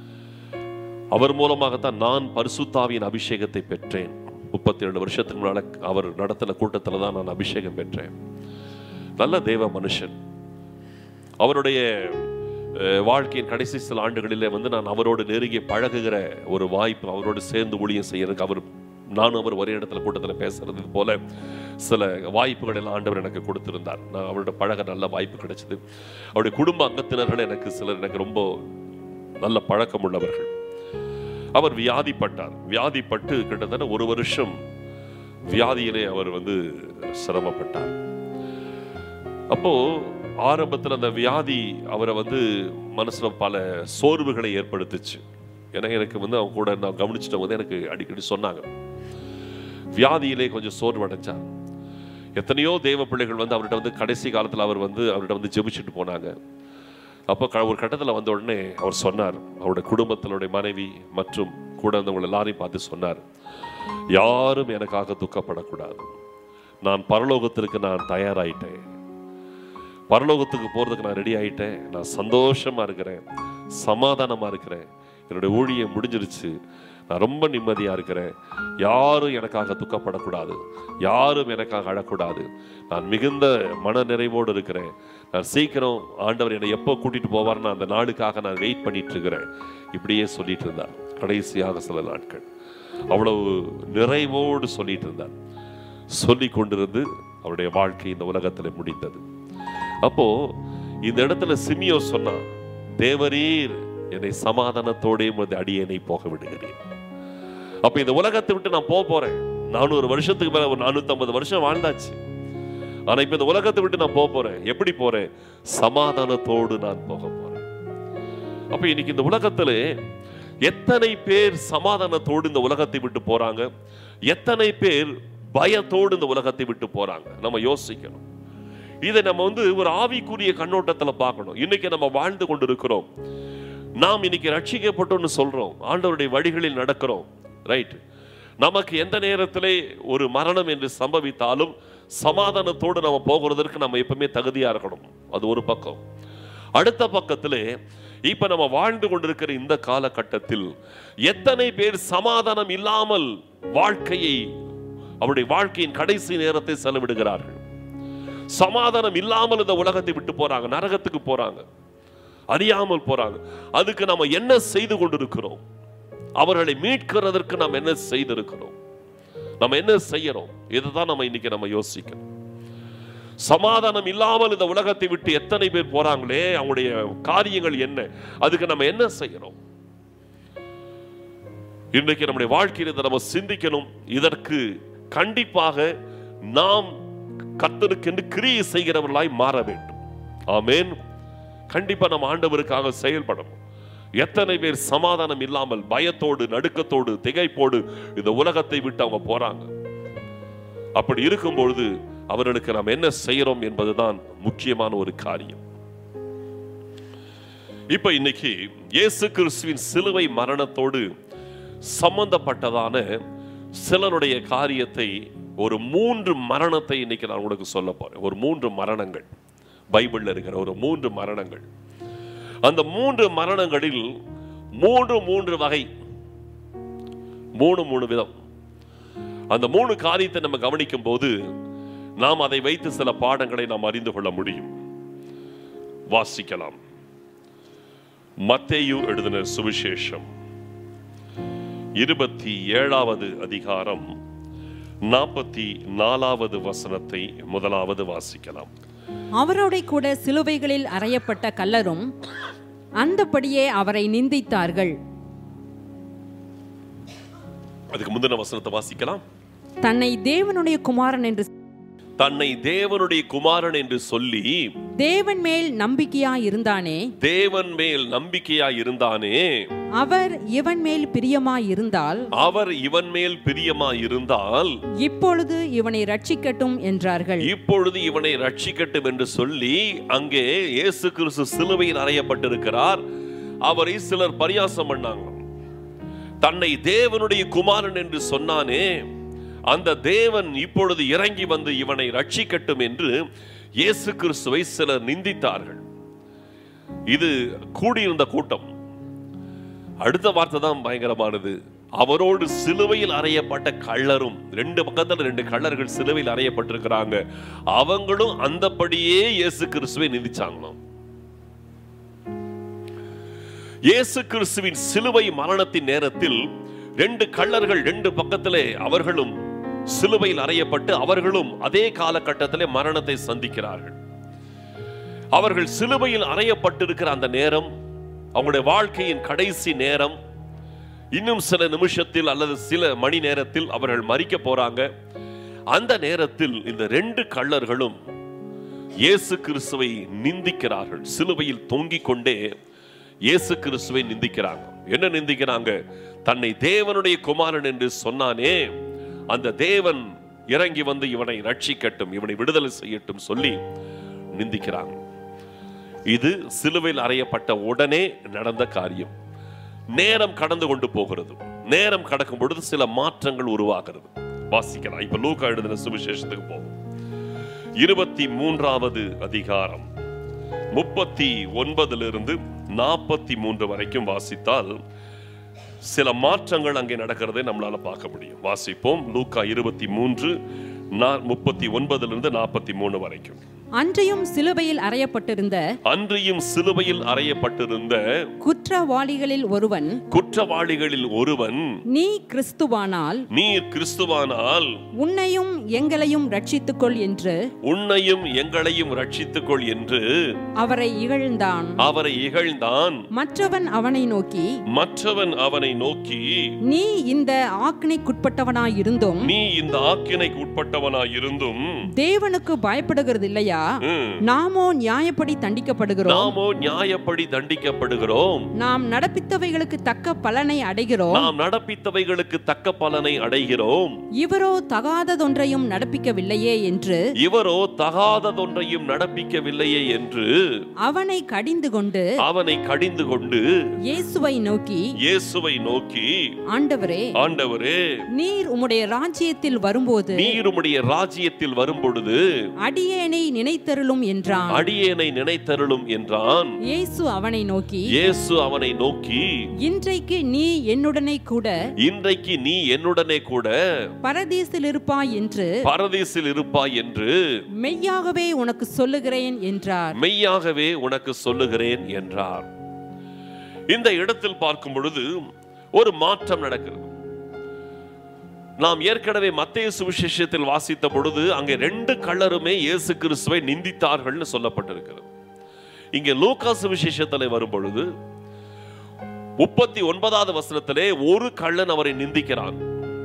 அவர் மூலமாகத்தான் நான் பரிசுத்தாவியின் அபிஷேகத்தை பெற்றேன் முப்பத்தி ஏழு வருஷத்துக்கு முன்னால அவர் நடத்தின கூட்டத்தில் தான் நான் அபிஷேகம் பெற்றேன் நல்ல தேவ மனுஷன் அவருடைய அஹ், வாழ்க்கையின் கடைசி சில ஆண்டுகளிலே வந்து நான் அவரோடு நெருங்கி பழகுகிற ஒரு வாய்ப்பு அவரோடு சேர்ந்து ஊழியம் செய்யறதுக்கு அவர் நானும் அவர் ஒரே இடத்துல கூட்டத்தில் பேசுறது போல சில வாய்ப்புகள் எல்லாம் ஆண்டவர் எனக்கு கொடுத்திருந்தார் நான் அவரோட பழக நல்ல வாய்ப்பு கிடைச்சது அவருடைய குடும்ப அங்கத்தினர்கள் எனக்கு சிலர் எனக்கு ரொம்ப நல்ல பழக்கம் உள்ளவர்கள் அவர் வியாதிப்பட்டார் வியாதிப்பட்டு கிட்டத்தட்ட ஒரு வருஷம் வியாதியிலே அவர் வந்து சிரமப்பட்டார் அப்போ ஆரம்பத்தில் அந்த வியாதி அவரை வந்து மனசுல பல சோர்வுகளை ஏற்படுத்துச்சு ஏன்னா எனக்கு வந்து அவங்க கூட நான் கவனிச்சிட்ட போது எனக்கு அடிக்கடி சொன்னாங்க வியாதியிலே கொஞ்சம் சோர்வடைஞ்சார் எத்தனையோ தேவ பிள்ளைகள் வந்து அவர்கிட்ட வந்து கடைசி காலத்தில் அவர் வந்து அவர்கிட்ட வந்து ஜெபிச்சுட்டு போனாங்க அப்போ க- ஒரு கட்டத்தில் வந்த உடனே அவர் சொன்னார் அவருடைய குடும்பத்தினுடைய மனைவி மற்றும் கூட இருந்தவங்க எல்லாரையும் பார்த்து சொன்னார் யாரும் எனக்காக துக்கப்படக்கூடாது நான் பரலோகத்திற்கு நான் தயாராயிட்டேன் பரலோகத்துக்கு போறதுக்கு நான் ரெடி ஆயிட்டேன் நான் சந்தோஷமா இருக்கிறேன் சமாதானமா இருக்கிறேன் என்னுடைய ஊழியம் முடிஞ்சிருச்சு நான் ரொம்ப நிம்மதியா இருக்கிறேன் யாரும் எனக்காக துக்கப்படக்கூடாது யாரும் எனக்காக அழக்கூடாது நான் மிகுந்த மன நிறைவோடு இருக்கிறேன் நான் சீக்கிரம் ஆண்டவர் என்னை எப்போ கூட்டிட்டு போவார்னு அந்த நாளுக்காக நான் வெயிட் பண்ணிட்டு இருக்கிறேன் இப்படியே சொல்லிட்டு இருந்தார் கடைசியாக சில நாட்கள் அவ்வளவு நிறைவோடு சொல்லிட்டு இருந்தார் சொல்லி கொண்டிருந்து அவருடைய வாழ்க்கை இந்த உலகத்தில் முடிந்தது அப்போ இந்த இடத்துல சிமியோ சொன்னான் தேவரீர் என்னை சமாதானத்தோடே உமது அடியேனை போக விடுகிறேன் அப்ப இந்த உலகத்தை விட்டு நான் போக போறேன் நானூறு வருஷத்துக்கு மேல ஒரு நானூத்தி வருஷம் வாழ்ந்தாச்சு ஆனா இப்ப இந்த உலகத்தை விட்டு நான் போக போறேன் எப்படி போறேன் சமாதானத்தோடு நான் போக போறேன் அப்ப இன்னைக்கு இந்த உலகத்துல எத்தனை பேர் சமாதானத்தோடு இந்த உலகத்தை விட்டு போறாங்க எத்தனை பேர் பயத்தோடு இந்த உலகத்தை விட்டு போறாங்க நம்ம யோசிக்கணும் இதை நம்ம வந்து ஒரு ஆவிக்குரிய கண்ணோட்டத்துல பார்க்கணும் இன்னைக்கு நம்ம வாழ்ந்து கொண்டிருக்கிறோம் நாம் இன்னைக்கு ரட்சிக்கப்பட்டோம்னு சொல்றோம் ஆண்டவருடைய வழிகளில் நடக்கிறோம் ரைட் நமக்கு எந்த நேரத்திலே ஒரு மரணம் என்று சம்பவித்தாலும் சமாதானத்தோடு நம்ம போகிறதற்கு நம்ம எப்பவுமே தகுதியா இருக்கணும் அது ஒரு பக்கம் அடுத்த பக்கத்திலே இப்ப நம்ம வாழ்ந்து கொண்டிருக்கிற இந்த காலகட்டத்தில் எத்தனை பேர் சமாதானம் இல்லாமல் வாழ்க்கையை அவருடைய வாழ்க்கையின் கடைசி நேரத்தை செலவிடுகிறார்கள் சமாதானம் இல்லாமல் இந்த உலகத்தை விட்டு போறாங்க நரகத்துக்கு போறாங்க அறியாமல் போறாங்க அதுக்கு நம்ம என்ன செய்து கொண்டிருக்கிறோம் அவர்களை மீட்கிறதற்கு நாம் என்ன செய்திருக்கிறோம் நம்ம என்ன செய்யறோம் இதுதான் நம்ம இன்னைக்கு நம்ம யோசிக்கணும் சமாதானம் இல்லாமல் இந்த உலகத்தை விட்டு எத்தனை பேர் போறாங்களே அவங்களுடைய காரியங்கள் என்ன அதுக்கு நம்ம என்ன செய்யறோம் இன்றைக்கு நம்முடைய வாழ்க்கையில் இதை நம்ம சிந்திக்கணும் இதற்கு கண்டிப்பாக நாம் கர்த்தருக்கென்று கிரியை செய்கிறவர்களாய் மாற வேண்டும் ஆமென் கண்டிப்பா நம்ம ஆண்டவருக்காக செயல்படணும் எத்தனை பேர் சமாதானம் இல்லாமல் பயத்தோடு நடுக்கத்தோடு திகைப்போடு இந்த உலகத்தை விட்டு அவங்க போறாங்க அப்படி இருக்கும் பொழுது அவர்களுக்கு நாம் என்ன செய்யறோம் என்பதுதான் முக்கியமான ஒரு காரியம் இப்ப இன்னைக்கு இயேசு கிறிஸ்துவின் சிலுவை மரணத்தோடு சம்பந்தப்பட்டதான சிலருடைய காரியத்தை ஒரு மூன்று மரணத்தை இன்னைக்கு நான் உங்களுக்கு சொல்ல போறேன் ஒரு மூன்று மரணங்கள் பைபிள்ல இருக்கிற ஒரு மூன்று மரணங்கள் அந்த மூன்று மரணங்களில் மூன்று மூன்று வகை மூணு மூணு விதம் அந்த மூணு காரியத்தை நம்ம கவனிக்கும் போது நாம் அதை வைத்து சில பாடங்களை நாம் அறிந்து கொள்ள முடியும் வாசிக்கலாம் மத்தேயு எழுதின சுவிசேஷம் இருபத்தி ஏழாவது அதிகாரம் நாற்பத்தி நாலாவது வசனத்தை முதலாவது வாசிக்கலாம் அவரோட கூட சிலுவைகளில் அறையப்பட்ட கல்லரும் அந்தபடியே அவரை நிந்தித்தார்கள் அதுக்கு முந்தின வசனத்தை வாசிக்கலாம் தன்னை தேவனுடைய குமாரன் என்று தன்னை தேவனுடைய குமாரன் என்று சொல்லி தேவன் மேல் நம்பிக்கையா இருந்தானே தேவன் மேல் நம்பிக்கையா இருந்தானே அவர் இவன் மேல் பிரியமாய் இருந்தால் அவர் இவன் மேல் பிரியமா இருந்தால் இப்பொழுது இவனை ரட்சிக்கட்டும் என்றார்கள் இப்பொழுது இவனை ரட்சிக்கட்டும் என்று சொல்லி அங்கே இயேசு கிறிஸ்து சிலுவையில் அறையப்பட்டிருக்கிறார் அவரை சிலர் பரியாசம் பண்ணாங்க தன்னை தேவனுடைய குமாரன் என்று சொன்னானே அந்த தேவன் இப்பொழுது இறங்கி வந்து இவனை ரட்சிக்கட்டும் என்று இயேசு கிறிஸ்துவை சிலர் நிந்தித்தார்கள் இது கூடியிருந்த கூட்டம் அடுத்த வார்த்தை தான் பயங்கரமானது அவரோடு சிலுவையில் அறையப்பட்ட கள்ளரும் ரெண்டு பக்கத்துல ரெண்டு கள்ளர்கள் சிலுவையில் அறையப்பட்டிருக்கிறாங்க அவங்களும் அந்தபடியே இயேசு கிறிஸ்துவை நிந்திச்சாங்களாம் இயேசு கிறிஸ்துவின் சிலுவை மரணத்தின் நேரத்தில் ரெண்டு கள்ளர்கள் ரெண்டு பக்கத்திலே அவர்களும் சிலுவையில் அறையப்பட்டு அவர்களும் அதே காலகட்டத்திலே மரணத்தை சந்திக்கிறார்கள் அவர்கள் சிலுவையில் அறையப்பட்டிருக்கிற அந்த நேரம் அவங்களுடைய வாழ்க்கையின் கடைசி நேரம் இன்னும் சில நிமிஷத்தில் அல்லது சில மணி நேரத்தில் அவர்கள் மறிக்க போறாங்க அந்த நேரத்தில் இந்த ரெண்டு கள்ளர்களும் இயேசு கிறிஸ்துவை நிந்திக்கிறார்கள் சிலுவையில் தொங்கிக் கொண்டே இயேசு கிறிஸ்துவை நிந்திக்கிறாங்க என்ன நிந்திக்கிறாங்க தன்னை தேவனுடைய குமாரன் என்று சொன்னானே அந்த தேவன் இறங்கி வந்து இவனை ரட்சிக்கட்டும் இவனை விடுதலை செய்யட்டும் சொல்லி நிந்திக்கிறாங்க இது சிலுவையில் அறையப்பட்ட உடனே நடந்த காரியம் நேரம் கடந்து கொண்டு போகிறது நேரம் கடக்கும் பொழுது சில மாற்றங்கள் உருவாகிறது வாசிக்கலாம் இப்ப லூக்கா எழுதின சுவிசேஷத்துக்கு போகும் இருபத்தி மூன்றாவது அதிகாரம் முப்பத்தி ஒன்பதிலிருந்து நாற்பத்தி மூன்று வரைக்கும் வாசித்தால் சில மாற்றங்கள் அங்கே நடக்கிறதை நம்மளால பார்க்க முடியும் வாசிப்போம் லூக்கா இருபத்தி மூன்று முப்பத்தி ஒன்பதிலிருந்து நாற்பத்தி மூணு வரைக்கும் அன்றையும் சிலுவையில் அறையப்பட்டிருந்த அன்றியும் சிலுவையில் அறையப்பட்டிருந்த குற்றவாளிகளில் ஒருவன் குற்றவாளிகளில் ஒருவன் நீ கிறிஸ்துவானால் நீர் கிறிஸ்துவானால் உன்னையும் எங்களையும் ரட்சித்துக்கொள் என்று உன்னையும் எங்களையும் ரட்சித்துக்கொள் என்று அவரை இகழ்ந்தான் அவரை இகழ்ந்தான் மற்றவன் அவனை நோக்கி மற்றவன் அவனை நோக்கி நீ இந்த ஆக்கினைக்குட்பட்டவனாயிருந்தும் நீ இந்த ஆக்கினைக்கு உட்பட்டவனாய் இருந்தும் தேவனுக்கு பயப்படுகிறது இல்லையா ம், நாமோ நியாயப்படி தண்டிக்கப்படுகிறோம் நாமோ நியாயப்படி தண்டிக்கப்படுகிறோம் நாம் நடப்பித்தவைகளுக்கு தக்க பலனை அடைகிறோம் நாம் நடப்பித்தவைகளுக்கு தக்க பலனை அடைகிறோம் இவரோ தகாததொன்றையும் நடப்பிக்கவில்லையே என்று இவரோ தகாததொன்றையும் நடப்பிக்கவில்லையே என்று அவனை கடிந்து கொண்டு அவனை கடிந்து கொண்டு இயேசுவை நோக்கி இயேசுவை நோக்கி ஆண்டவரே ஆண்டவரே நீர் உம்முடைய ராஜ்யத்தில் வரும்போது நீர் உம்முடைய ராஜ்யத்தில் வரும்பொழுது அடியேனை நினைத்தருளும் என்றான் அடியேனை நினைத்தருளும் என்றான் இயேசு அவனை நோக்கி இயேசு அவனை நோக்கி இன்றைக்கு நீ என்னுடனே கூட இன்றைக்கு நீ என்னுடனே கூட பரதீசில் இருப்பாய் என்று பரதீசில் இருப்பாய் என்று மெய்யாகவே உனக்கு சொல்லுகிறேன் என்றார் மெய்யாகவே உனக்கு சொல்லுகிறேன் என்றார் இந்த இடத்தில் பார்க்கும் பொழுது ஒரு மாற்றம் நடக்கிறது நாம் ஏற்கனவே மத்திய சுவிசேஷத்தில் வாசித்த பொழுது அங்கே ரெண்டு கள்ளருமே இயேசு கிறிஸ்துவை நிந்தித்தார்கள்னு சொல்லப்பட்டிருக்கிறது இங்கே லூக்கா சுவிசேஷத்தில் வரும் பொழுது முப்பத்தி ஒன்பதாவது வசனத்திலே ஒரு கள்ளன் அவரை நிந்திக்கிறான்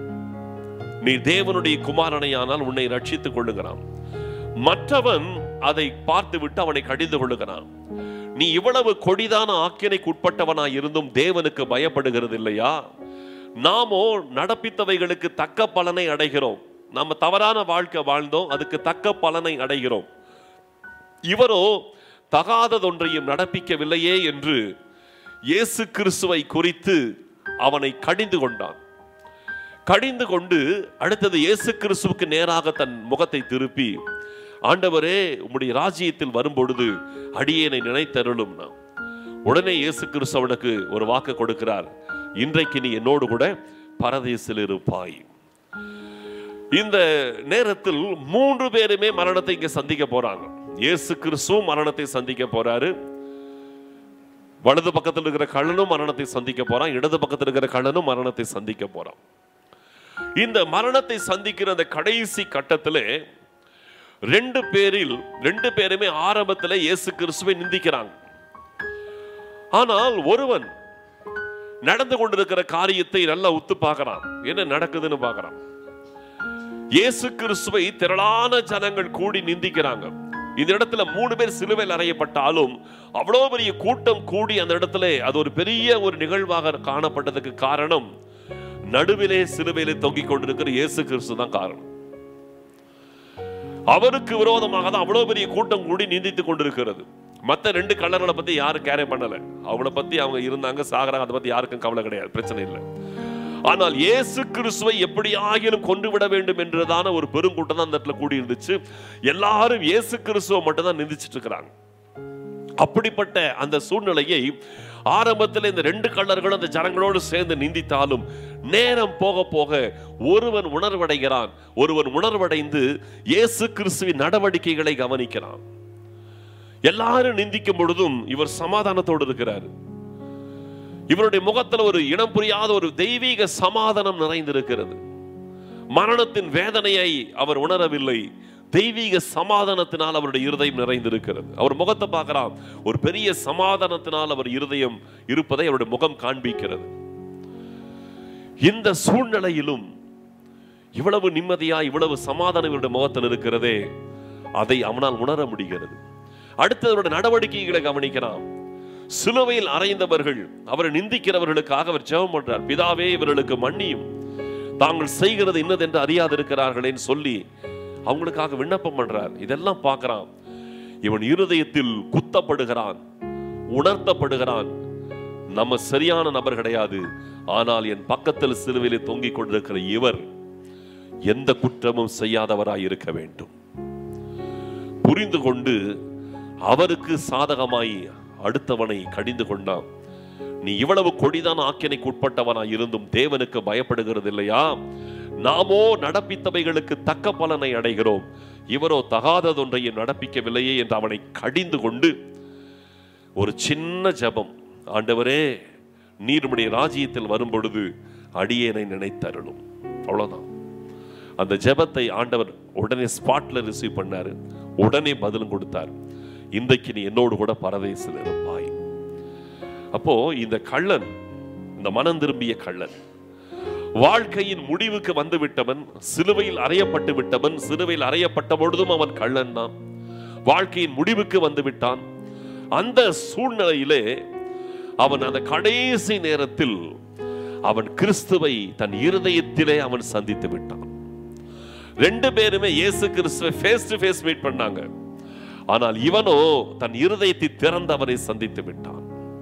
நீ தேவனுடைய குமாரனையானால் உன்னை ரட்சித்துக் கொள்ளுகிறான் மற்றவன் அதை பார்த்துவிட்டு அவனை கடிந்து கொள்ளுகிறான் நீ இவ்வளவு கொடிதான ஆக்கினைக்கு உட்பட்டவனாய் இருந்தும் தேவனுக்கு பயப்படுகிறது இல்லையா நாமோ நடப்பித்தவைகளுக்கு தக்க பலனை அடைகிறோம் நம்ம தவறான வாழ்க்கை வாழ்ந்தோம் அதுக்கு தக்க பலனை அடைகிறோம் இவரோ தகாததொன்றையும் நடப்பிக்கவில்லையே என்று இயேசு கிறிஸ்துவை குறித்து அவனை கடிந்து கொண்டான் கடிந்து கொண்டு அடுத்தது இயேசு கிறிஸ்துவுக்கு நேராக தன் முகத்தை திருப்பி ஆண்டவரே உம்முடைய ராஜ்யத்தில் வரும்பொழுது அடியேனை நினைத்தருளும்னா உடனே இயேசு கிறிஸ்து அவனுக்கு ஒரு வாக்கு கொடுக்கிறார் இன்றைக்கு நீ என்னோடு கூட பரதேசில் இருப்பாய் இந்த நேரத்தில் மூன்று பேருமே மரணத்தை இங்க சந்திக்க போறாங்க இயேசு கிறிஸ்துவும் மரணத்தை சந்திக்க போறாரு வலது பக்கத்தில் இருக்கிற கள்ளனும் மரணத்தை சந்திக்க போறான் இடது பக்கத்தில் இருக்கிற கள்ளனும் மரணத்தை சந்திக்க போறான் இந்த மரணத்தை சந்திக்கிற அந்த கடைசி கட்டத்திலே ரெண்டு பேரில் ரெண்டு பேருமே ஆரம்பத்தில் இயேசு கிறிஸ்துவை நிந்திக்கிறாங்க ஆனால் ஒருவன் நடந்து கொண்டிருக்கிற காரியத்தை நல்லா உத்து பார்க்கறான் என்ன நடக்குதுன்னு பார்க்கறான் இயேசு கிறிஸ்துவை திரளான ஜனங்கள் கூடி நிந்திக்கிறாங்க இந்த இடத்துல மூணு பேர் சிலுவையில் அறையப்பட்டாலும் அவ்வளோ பெரிய கூட்டம் கூடி அந்த இடத்துல அது ஒரு பெரிய ஒரு நிகழ்வாக காணப்பட்டதுக்கு காரணம் நடுவிலே சிலுவையிலே தொங்கிக் கொண்டிருக்கிற இயேசு கிறிஸ்து தான் காரணம் அவருக்கு விரோதமாக தான் அவ்வளவு பெரிய கூட்டம் கூடி நிந்தித்துக் கொண்டிருக்கிறது மத்த ரெண்டு கல்லர்களை பத்தி யாரும் கேரே பண்ணல அவங்கள பத்தி அவங்க இருந்தாங்க சாகராங்க அதை பத்தி யாருக்கும் கவலை கிடையாது பிரச்சனை இல்லை ஆனால் இயேசு கிறிஸ்துவை எப்படி ஆகிலும் கொண்டு விட வேண்டும் என்றதான ஒரு பெருங்கூட்டம் தான் அந்த இடத்துல கூடி இருந்துச்சு எல்லாரும் இயேசு கிறிஸ்துவை மட்டும் தான் நிந்திச்சிட்டு இருக்கிறாங்க அப்படிப்பட்ட அந்த சூழ்நிலையை ஆரம்பத்தில் இந்த ரெண்டு கள்ளர்களும் அந்த ஜனங்களோடு சேர்ந்து நிந்தித்தாலும் நேரம் போக போக ஒருவன் உணர்வடைகிறான் ஒருவன் உணர்வடைந்து இயேசு கிறிஸ்துவின் நடவடிக்கைகளை கவனிக்கிறான் எல்லாரும் நிந்திக்கும் பொழுதும் இவர் சமாதானத்தோடு இருக்கிறார் இவருடைய முகத்தில் ஒரு இனம் புரியாத ஒரு தெய்வீக சமாதானம் நிறைந்திருக்கிறது மரணத்தின் வேதனையை அவர் உணரவில்லை தெய்வீக சமாதானத்தினால் அவருடைய இருதயம் நிறைந்திருக்கிறது அவர் முகத்தை பார்க்கிறான் ஒரு பெரிய சமாதானத்தினால் அவர் இருதயம் இருப்பதை அவருடைய முகம் காண்பிக்கிறது இந்த சூழ்நிலையிலும் இவ்வளவு நிம்மதியா இவ்வளவு சமாதானம் இவருடைய முகத்தில் இருக்கிறதே அதை அவனால் உணர முடிகிறது அடுத்து அவருடைய நடவடிக்கைகளை கவனிக்கிறான் சிலுவையில் அறைந்தவர்கள் அவரை நிந்திக்கிறவர்களுக்காக அவர் ஜெபம் பண்றார் பிதாவே இவர்களுக்கு மன்னியும் தாங்கள் செய்கிறது இன்னதென்று அறியாதிருக்கிறார்களேன்னு சொல்லி அவங்களுக்காக விண்ணப்பம் பண்றார் இதெல்லாம் பார்க்கறான் இவன் இருதயத்தில் குத்தப்படுகிறான் உணர்த்தப்படுகிறான் நம்ம சரியான நபர் கிடையாது ஆனால் என் பக்கத்தில் சிலுவையிலே தொங்கிக் கொண்டிருக்கிற இவர் எந்த குற்றமும் செய்யாதவராய் இருக்க வேண்டும் புரிந்து கொண்டு அவருக்கு சாதகமாய் அடுத்தவனை கடிந்து கொண்டான் நீ இவ்வளவு கொடிதான ஆக்கினைக்கு உட்பட்டவனாய் இருந்தும் தேவனுக்கு பயப்படுகிறது இல்லையா நாமோ நடப்பித்தவைகளுக்கு தக்க பலனை அடைகிறோம் இவரோ தகாததொன்றையும் நடப்பிக்கவில்லையே என்று அவனை கடிந்து கொண்டு ஒரு சின்ன ஜெபம் ஆண்டவரே நீர் உம்முடைய ராஜ்யத்தில் வரும் பொழுது அடியேனை நினைத்தருளும் அவ்வளவுதான் அந்த ஜெபத்தை ஆண்டவர் உடனே ஸ்பாட்ல ரிசீவ் பண்ணாரு உடனே பதிலும் கொடுத்தார் இன்றைக்கு நீ என்னோடு கூட பரதேசில் இருப்பாய் அப்போ இந்த கள்ளன் இந்த மனம் திரும்பிய கள்ளன் வாழ்க்கையின் முடிவுக்கு வந்து விட்டவன் சிலுவையில் அறையப்பட்டு விட்டவன் சிலுவையில் அறையப்பட்ட பொழுதும் அவன் கள்ளன் தான் வாழ்க்கையின் முடிவுக்கு வந்து விட்டான் அந்த சூழ்நிலையிலே அவன் அந்த கடைசி நேரத்தில் அவன் கிறிஸ்துவை தன் இருதயத்திலே அவன் சந்தித்து விட்டான் ரெண்டு பேருமே இயேசு கிறிஸ்துவை ஃபேஸ் டு ஃபேஸ் மீட் பண்ணாங்க ஆனால் இவனோ தன் இருதயத்தை திறந்து அவரை சந்தித்து விட்டான்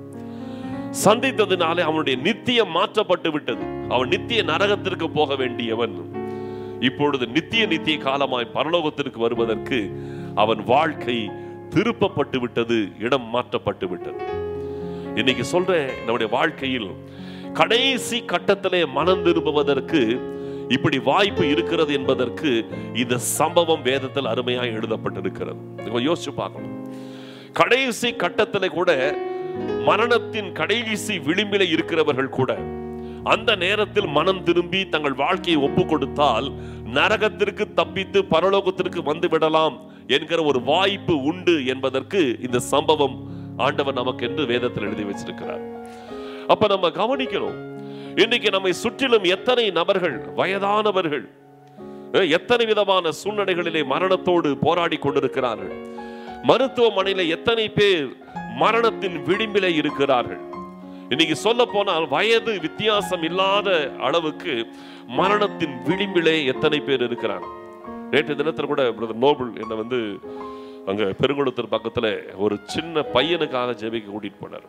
சந்தித்ததினாலே அவனுடைய நித்தியம் மாற்றப்பட்டு விட்டது அவன் நித்திய நரகத்திற்கு போக வேண்டியவன் இப்பொழுது நித்திய நித்திய காலமாய் பரலோகத்திற்கு வருவதற்கு அவன் வாழ்க்கை திருப்பப்பட்டு விட்டது இடம் மாற்றப்பட்டு விட்டது இன்னைக்கு சொல்றேன் நம்முடைய வாழ்க்கையில் கடைசி கட்டத்திலே மனம் திரும்புவதற்கு இப்படி வாய்ப்பு இருக்கிறது என்பதற்கு இந்த சம்பவம் வேதத்தில் அருமையாய் எழுதப்பட்டிருக்கிறது நீங்க யோசிச்சு பார்க்கணும் கடைசி கட்டத்திலே கூட மரணத்தின் கடைசி விளிம்பிலே இருக்கிறவர்கள் கூட அந்த நேரத்தில் மனம் திரும்பி தங்கள் வாழ்க்கையை ஒப்பு கொடுத்தால் நரகத்திற்கு தப்பித்து பரலோகத்திற்கு வந்து விடலாம் என்கிற ஒரு வாய்ப்பு உண்டு என்பதற்கு இந்த சம்பவம் ஆண்டவர் நமக்கு என்று வேதத்தில் எழுதி வச்சிருக்கிறார் அப்ப நம்ம கவனிக்கணும் இன்னைக்கு நம்மை சுற்றிலும் எத்தனை நபர்கள் வயதானவர்கள் அஹ், எத்தனை விதமான சூழ்நிலைகளிலே மரணத்தோடு போராடி கொண்டிருக்கிறார்கள் மருத்துவமனையில எத்தனை பேர் மரணத்தின் விளிம்பிலே இருக்கிறார்கள் இன்னைக்கு சொல்ல போனால் வயது வித்தியாசம் இல்லாத அளவுக்கு மரணத்தின் விளிம்பிலே எத்தனை பேர் இருக்கிறாங்க நேற்று தினத்தில் கூட பிரதர் நோபல் என்னை வந்து அங்க பெருங்குளத்தூர் பக்கத்துல ஒரு சின்ன பையனுக்காக ஜெபிக்க கூட்டிட்டு போனார்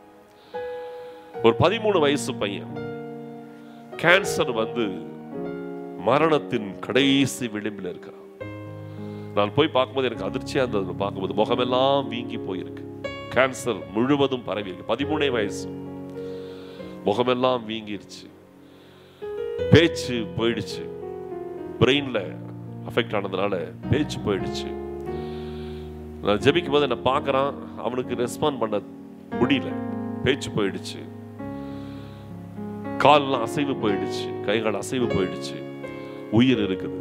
ஒரு பதிமூணு வயசு பையன் கேன்சர் வந்து மரணத்தின் கடைசி விளிம்பில் இருக்கிறான் நான் போய் பார்க்கும்போது எனக்கு அதிர்ச்சியா இருந்தது பார்க்கும்போது முகமெல்லாம் வீங்கி போயிருக்கு கேன்சர் முழுவதும் பரவி இருக்கு பதிமூணே வயசு முகமெல்லாம் வீங்கிருச்சு பேச்சு போயிடுச்சு பிரெயின்ல அஃபெக்ட் ஆனதுனால பேச்சு போயிடுச்சு நான் ஜெபிக்கும் போது என்ன பார்க்கறான் அவனுக்கு ரெஸ்பாண்ட் பண்ண முடியல பேச்சு போயிடுச்சு கால்லாம் அசைவு போயிடுச்சு கைகள் அசைவு போயிடுச்சு உயிர் இருக்குது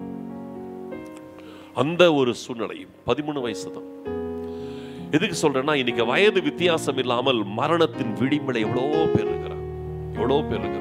அந்த ஒரு சூழ்நிலை பதிமூணு வயசு தான் எதுக்கு சொல்றேன்னா இன்னைக்கு வயது வித்தியாசம் இல்லாமல் மரணத்தின் விளிம்பில் எவ்வளோ பேர் இருக்கிறார் எவ்வளோ பேர் இருக்கிறார்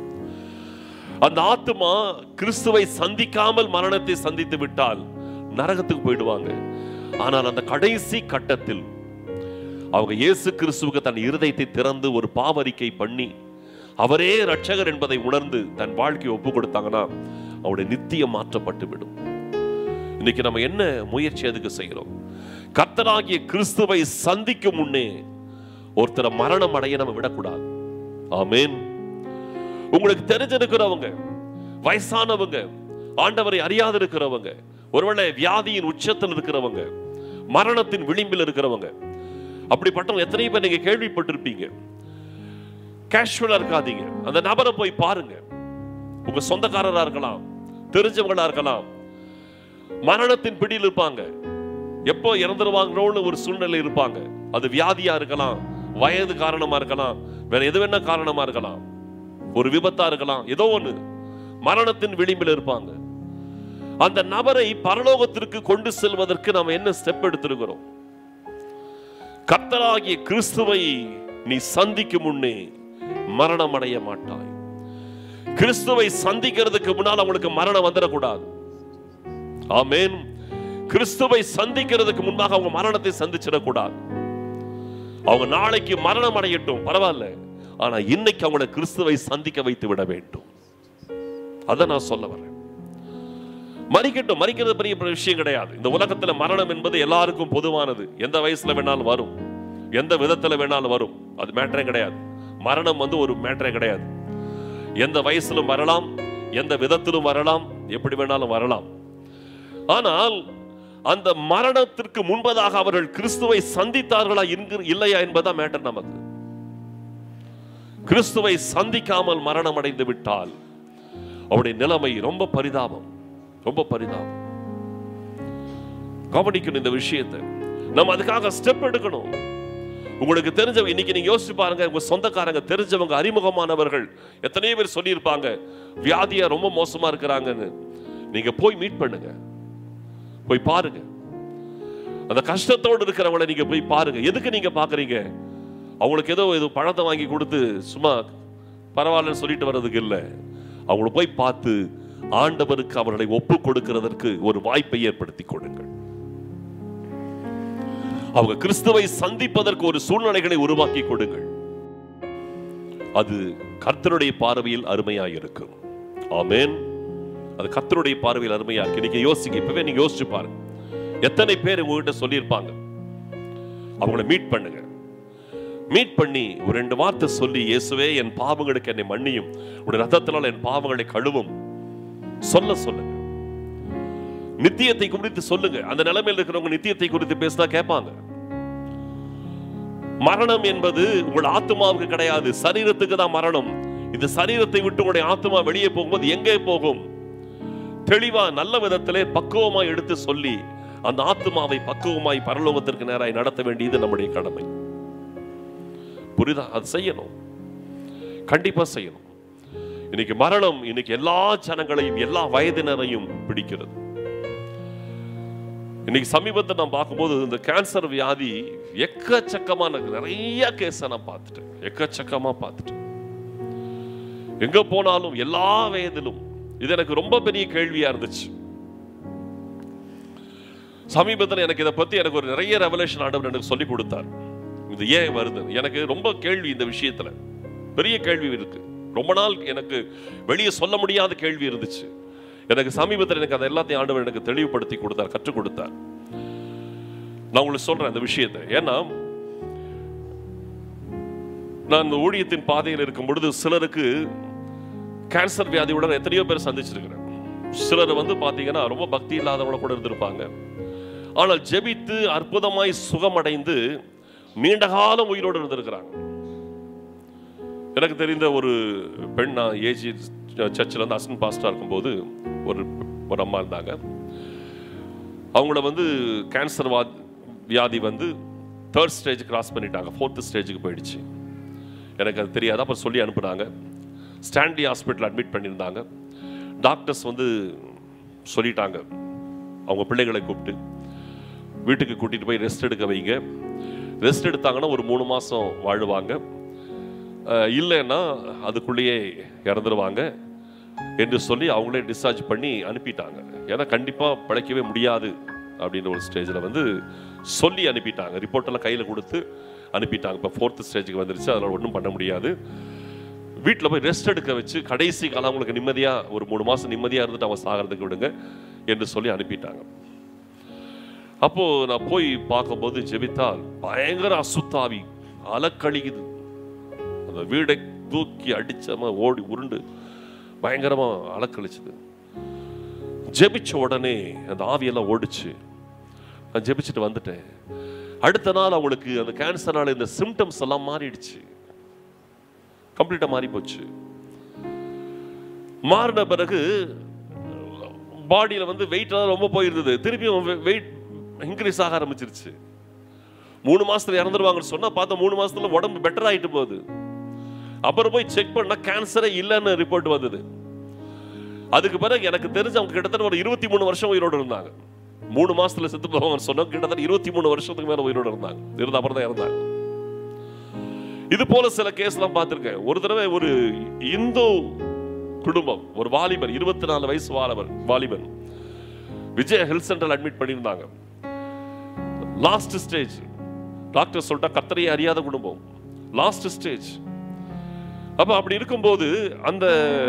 அந்த ஆத்துமா கிறிஸ்துவை சந்திக்காமல் மரணத்தை சந்தித்து விட்டால் நரகத்துக்கு போயிடுவாங்க ஆனால் அந்த கடைசி கட்டத்தில் அவங்க இயேசு கிறிஸ்துவுக்கு தன் இருதயத்தை திறந்து ஒரு பாவரிக்கை பண்ணி அவரே ரட்சகர் என்பதை உணர்ந்து தன் வாழ்க்கையை ஒப்பு கொடுத்தாங்கன்னா அவருடைய நித்தியம் மாற்றப்பட்டு விடும் இன்னைக்கு நம்ம என்ன முயற்சி அதுக்கு செய்கிறோம் கர்த்தராகிய கிறிஸ்துவை சந்திக்கும் முன்னே ஒருத்தரை மரணம் அடைய நம்ம விடக்கூடாது ஆமென் உங்களுக்கு தெரிஞ்சிருக்கிறவங்க வயசானவங்க ஆண்டவரை அறியாது இருக்கிறவங்க ஒருவேளை வியாதியின் உச்சத்தில் இருக்கிறவங்க மரணத்தின் விளிம்பில் இருக்கிறவங்க அப்படிப்பட்டவங்க எத்தனை பேர் நீங்க கேள்விப்பட்டிருப்பீங்க கேஷுவலா இருக்காதீங்க அந்த நபரை போய் பாருங்க உங்க சொந்தக்காரரா இருக்கலாம் தெரிஞ்சவங்களா இருக்கலாம் மரணத்தின் பிடியில் இருப்பாங்க எப்போ இறந்துருவாங்களோன்னு ஒரு சூழ்நிலை இருப்பாங்க அது வியாதியா இருக்கலாம் வயது காரணமா இருக்கலாம் வேற எது வேணா காரணமா இருக்கலாம் ஒரு விபத்தா இருக்கலாம் ஏதோ ஒண்ணு மரணத்தின் விளிம்பில் இருப்பாங்க அந்த நபரை பரலோகத்திற்கு கொண்டு செல்வதற்கு நாம என்ன ஸ்டெப் எடுத்திருக்கிறோம் கர்த்தராகிய கிறிஸ்துவை நீ சந்திக்கும் முன்னே மரணம் அடைய மாட்டாய் கிறிஸ்துவை சந்திக்கிறதுக்கு முன்னால் அவங்களுக்கு மரணம் வந்துடக்கூடாது ஆமென் கிறிஸ்துவை சந்திக்கிறதுக்கு முன்பாக அவங்க மரணத்தை சந்திச்சிடக்கூடாது அவங்க நாளைக்கு மரணம் அடையட்டும் பரவாயில்ல ஆனா இன்னைக்கு அவங்கள கிறிஸ்துவை சந்திக்க வைத்து விட வேண்டும் அதை நான் சொல்ல வரேன் மறிக்கட்டும் மறிக்கிறது பெரிய விஷயம் கிடையாது இந்த உலகத்துல மரணம் என்பது எல்லாருக்கும் பொதுவானது எந்த வயசுல வேணாலும் வரும் எந்த விதத்துல வேணாலும் வரும் அது மேட்டரே கிடையாது மரணம் வந்து ஒரு மேட்டரே கிடையாது எந்த வயசிலும் வரலாம் எந்த விதத்திலும் வரலாம் எப்படி வேணாலும் வரலாம் ஆனால் அந்த மரணத்திற்கு முன்பதாக அவர்கள் கிறிஸ்துவை சந்தித்தார்களா என்கிற- இல்லையா என்பதா மேட்டர் நமக்கு கிறிஸ்துவை சந்திக்காமல் மரணம் அடைந்து விட்டால் அவருடைய நிலைமை ரொம்ப பரிதாபம் ரொம்ப பரிதாபம் கவனிக்கணும் இந்த விஷயத்தை நம்ம அதுக்காக ஸ்டெப் எடுக்கணும் உங்களுக்கு தெரிஞ்சவங்க இன்னைக்கு நீங்க யோசிச்சு பாருங்க உங்க சொந்தக்காரங்க தெரிஞ்சவங்க அறிமுகமானவர்கள் எத்தனையோ பேர் சொல்லியிருப்பாங்க வியாதியா ரொம்ப மோசமா இருக்கிறாங்கன்னு நீங்க போய் மீட் பண்ணுங்க போய் பாருங்க அந்த கஷ்டத்தோடு இருக்கிறவங்கள நீங்க போய் பாருங்க எதுக்கு நீங்க பாக்குறீங்க அவங்களுக்கு ஏதோ ஏதோ பழத்தை வாங்கி கொடுத்து சும்மா பரவாயில்லன்னு சொல்லிட்டு வர்றதுக்கு இல்லை அவங்கள போய் பார்த்து ஆண்டவருக்கு அவர்களை ஒப்பு கொடுக்கிறதற்கு ஒரு வாய்ப்பை ஏற்படுத்தி கொடுங்கள் அவங்க கிறிஸ்துவை சந்திப்பதற்கு ஒரு சூழ்நிலைகளை உருவாக்கி கொடுங்கள் அது கர்த்தருடைய பார்வையில் அருமையாக இருக்கும் ஆமென் அது கர்த்தருடைய பார்வையில் அருமையா இருக்கு நீங்க யோசிங்க இப்பவே நீங்க யோசிச்சு பாருங்க எத்தனை பேர் உங்ககிட்ட சொல்லியிருப்பாங்க அவங்கள மீட் பண்ணுங்க மீட் பண்ணி ஒரு ரெண்டு வார்த்தை சொல்லி இயேசுவே என் பாவங்களுக்கு என்னை மன்னியும் உடைய ரத்தத்தினால் என் பாவங்களை கழுவும் சொல்ல சொல்லுங்க நித்தியத்தை குறித்து சொல்லுங்க அந்த நிலைமையில் இருக்கிறவங்க நித்தியத்தை குறித்து பேசினா கேட்பாங்க மரணம் என்பது உங்கள் ஆத்மாவுக்கு கிடையாது சரீரத்துக்கு தான் மரணம் இந்த சரீரத்தை விட்டு உங்களுடைய ஆத்மா வெளியே போகும்போது எங்கே போகும் தெளிவா நல்ல விதத்திலே பக்குவமாய் எடுத்து சொல்லி அந்த ஆத்மாவை பக்குவமாய் பரலோகத்திற்கு நேராய் நடத்த வேண்டியது நம்முடைய கடமை புரியுதா அது செய்யணும் கண்டிப்பா செய்யணும் இன்னைக்கு மரணம் இன்னைக்கு எல்லா ஜனங்களையும் எல்லா வயதினரையும் பிடிக்கிறது இன்னைக்கு சமீபத்தில் நான் பார்க்கும்போது இந்த கேன்சர் வியாதி எக்கச்சக்கமான நிறைய கேஸ் நான் பார்த்துட்டேன் எக்கச்சக்கமா பார்த்துட்டேன் எங்க போனாலும் எல்லா வயதிலும் இது எனக்கு ரொம்ப பெரிய கேள்வியா இருந்துச்சு சமீபத்தில் எனக்கு இதை பத்தி எனக்கு ஒரு நிறைய ரெவலேஷன் ஆண்டவர் எனக்கு சொல்லி கொடுத்தார் இது ஏன் வருது எனக்கு ரொம்ப கேள்வி இந்த விஷயத்துல பெரிய கேள்வி இருக்கு ரொம்ப நாள் எனக்கு வெளியே சொல்ல முடியாத கேள்வி இருந்துச்சு எனக்கு சமீபத்தில் எனக்கு அதை எல்லாத்தையும் ஆண்டவர் எனக்கு தெளிவுபடுத்தி கொடுத்தார் கற்றுக் கொடுத்தார் நான் உங்களுக்கு சொல்றேன் அந்த விஷயத்தை ஏன்னா நான் இந்த ஊழியத்தின் பாதையில் இருக்கும் பொழுது சிலருக்கு கேன்சர் வியாதியுடன் எத்தனையோ பேர் சந்திச்சிருக்கிறேன் சிலர் வந்து பாத்தீங்கன்னா ரொம்ப பக்தி இல்லாதவங்கள கூட இருந்திருப்பாங்க ஆனால் ஜெபித்து அற்புதமாய் சுகமடைந்து நீண்ட காலம் உயிரோடு இருந்திருக்கிறாங்க எனக்கு தெரிந்த ஒரு பெண் நான் ஏஜி சர்ச்சில் வந்து அசன் பாஸ்டா இருக்கும்போது ஒரு ஒரு அம்மா இருந்தாங்க அவங்கள வந்து கேன்சர் வா வியாதி வந்து தேர்ட் ஸ்டேஜ் கிராஸ் பண்ணிட்டாங்க ஃபோர்த் ஸ்டேஜுக்கு போயிடுச்சு எனக்கு அது தெரியாது அப்புறம் சொல்லி அனுப்புனாங்க ஸ்டான்லி ஹாஸ்பிட்டல் அட்மிட் பண்ணியிருந்தாங்க டாக்டர்ஸ் வந்து சொல்லிட்டாங்க அவங்க பிள்ளைகளை கூப்பிட்டு வீட்டுக்கு கூட்டிகிட்டு போய் ரெஸ்ட் எடுக்க வைங்க ரெஸ்ட் எடுத்தாங்கன்னா ஒரு மூணு மாதம் வாழுவாங்க அஹ் இல்லைன்னா அதுக்குள்ளேயே இறந்துருவாங்க என்று சொல்லி அவங்களே டிஸ்சார்ஜ் பண்ணி அனுப்பிட்டாங்க ஏன்னா கண்டிப்பாக பிழைக்கவே முடியாது அப்படின்ற ஒரு ஸ்டேஜில் வந்து சொல்லி அனுப்பிட்டாங்க ரிப்போர்ட் எல்லாம் கையில் கொடுத்து அனுப்பிட்டாங்க இப்போ ஃபோர்த் ஸ்டேஜுக்கு வந்துருச்சு அதனால் ஒன்றும் பண்ண முடியாது வீட்டில் போய் ரெஸ்ட் எடுக்க வச்சு கடைசி காலம் அவங்களுக்கு நிம்மதியாக ஒரு மூணு மாதம் நிம்மதியாக இருந்துட்டு அவங்க சாகிறதுக்கு விடுங்க என்று சொல்லி அனுப்பிட்டாங்க அப்போ நான் போய் பார்க்கும்போது ஜெபித்தால் பயங்கர அசுத்தாவி அலக்கழிக்குது அந்த வீடை தூக்கி அடிச்சம ஓடி உருண்டு பயங்கரமா அலக்கழிச்சுது ஜெபிச்ச உடனே அந்த ஆவியெல்லாம் ஓடிச்சு நான் ஜெபிச்சுட்டு வந்துட்டேன் அடுத்த நாள் அவங்களுக்கு அந்த கேன்சர்னால இந்த சிம்டம்ஸ் எல்லாம் மாறிடுச்சு கம்ப்ளீட்டா மாறி போச்சு மாறின பிறகு பாடியில வந்து வெயிட் எல்லாம் ரொம்ப போயிருந்தது திருப்பியும் வெயிட் இன்க்ரீஸ் ஆக ஆரம்பிச்சிருச்சு மூணு மாசத்துல இறந்துருவாங்கன்னு சொன்னா பார்த்தா மூணு மாசத்துல உடம்பு பெட்டர் ஆயிட்டு போகுது அப்புறம் போய் செக் பண்ணா கேன்சரே இல்லைன்னு ரிப்போர்ட் வந்தது அதுக்கு பிறகு எனக்கு தெரிஞ்சு அவங்க கிட்டத்தட்ட ஒரு இருபத்தி மூணு வருஷம் உயிரோடு இருந்தாங்க மூணு மாசத்துல செத்து போவாங்கன்னு சொன்னா கிட்டத்தட்ட இருபத்தி மூணு வருஷத்துக்கு மேல உயிரோடு இருந்தாங்க இருந்த அப்புறம் தான் இறந்தாங்க இது போல சில கேஸ்லாம் பார்த்திருக்கேன் ஒரு தடவை ஒரு இந்து குடும்பம் ஒரு வாலிபர் இருபத்தி நாலு வயசு வாலிபர் வாலிபன் விஜய் ஹெல்த் சென்டர் அட்மிட் பண்ணியிருந்தாங்க லாஸ்ட் ஸ்டேஜ் டாக்டர் சொல்லிட்டா கத்தரையே அறியாத குடும்பம் லாஸ்ட் ஸ்டேஜ் அப்ப அப்படி இருக்கும்போது அந்த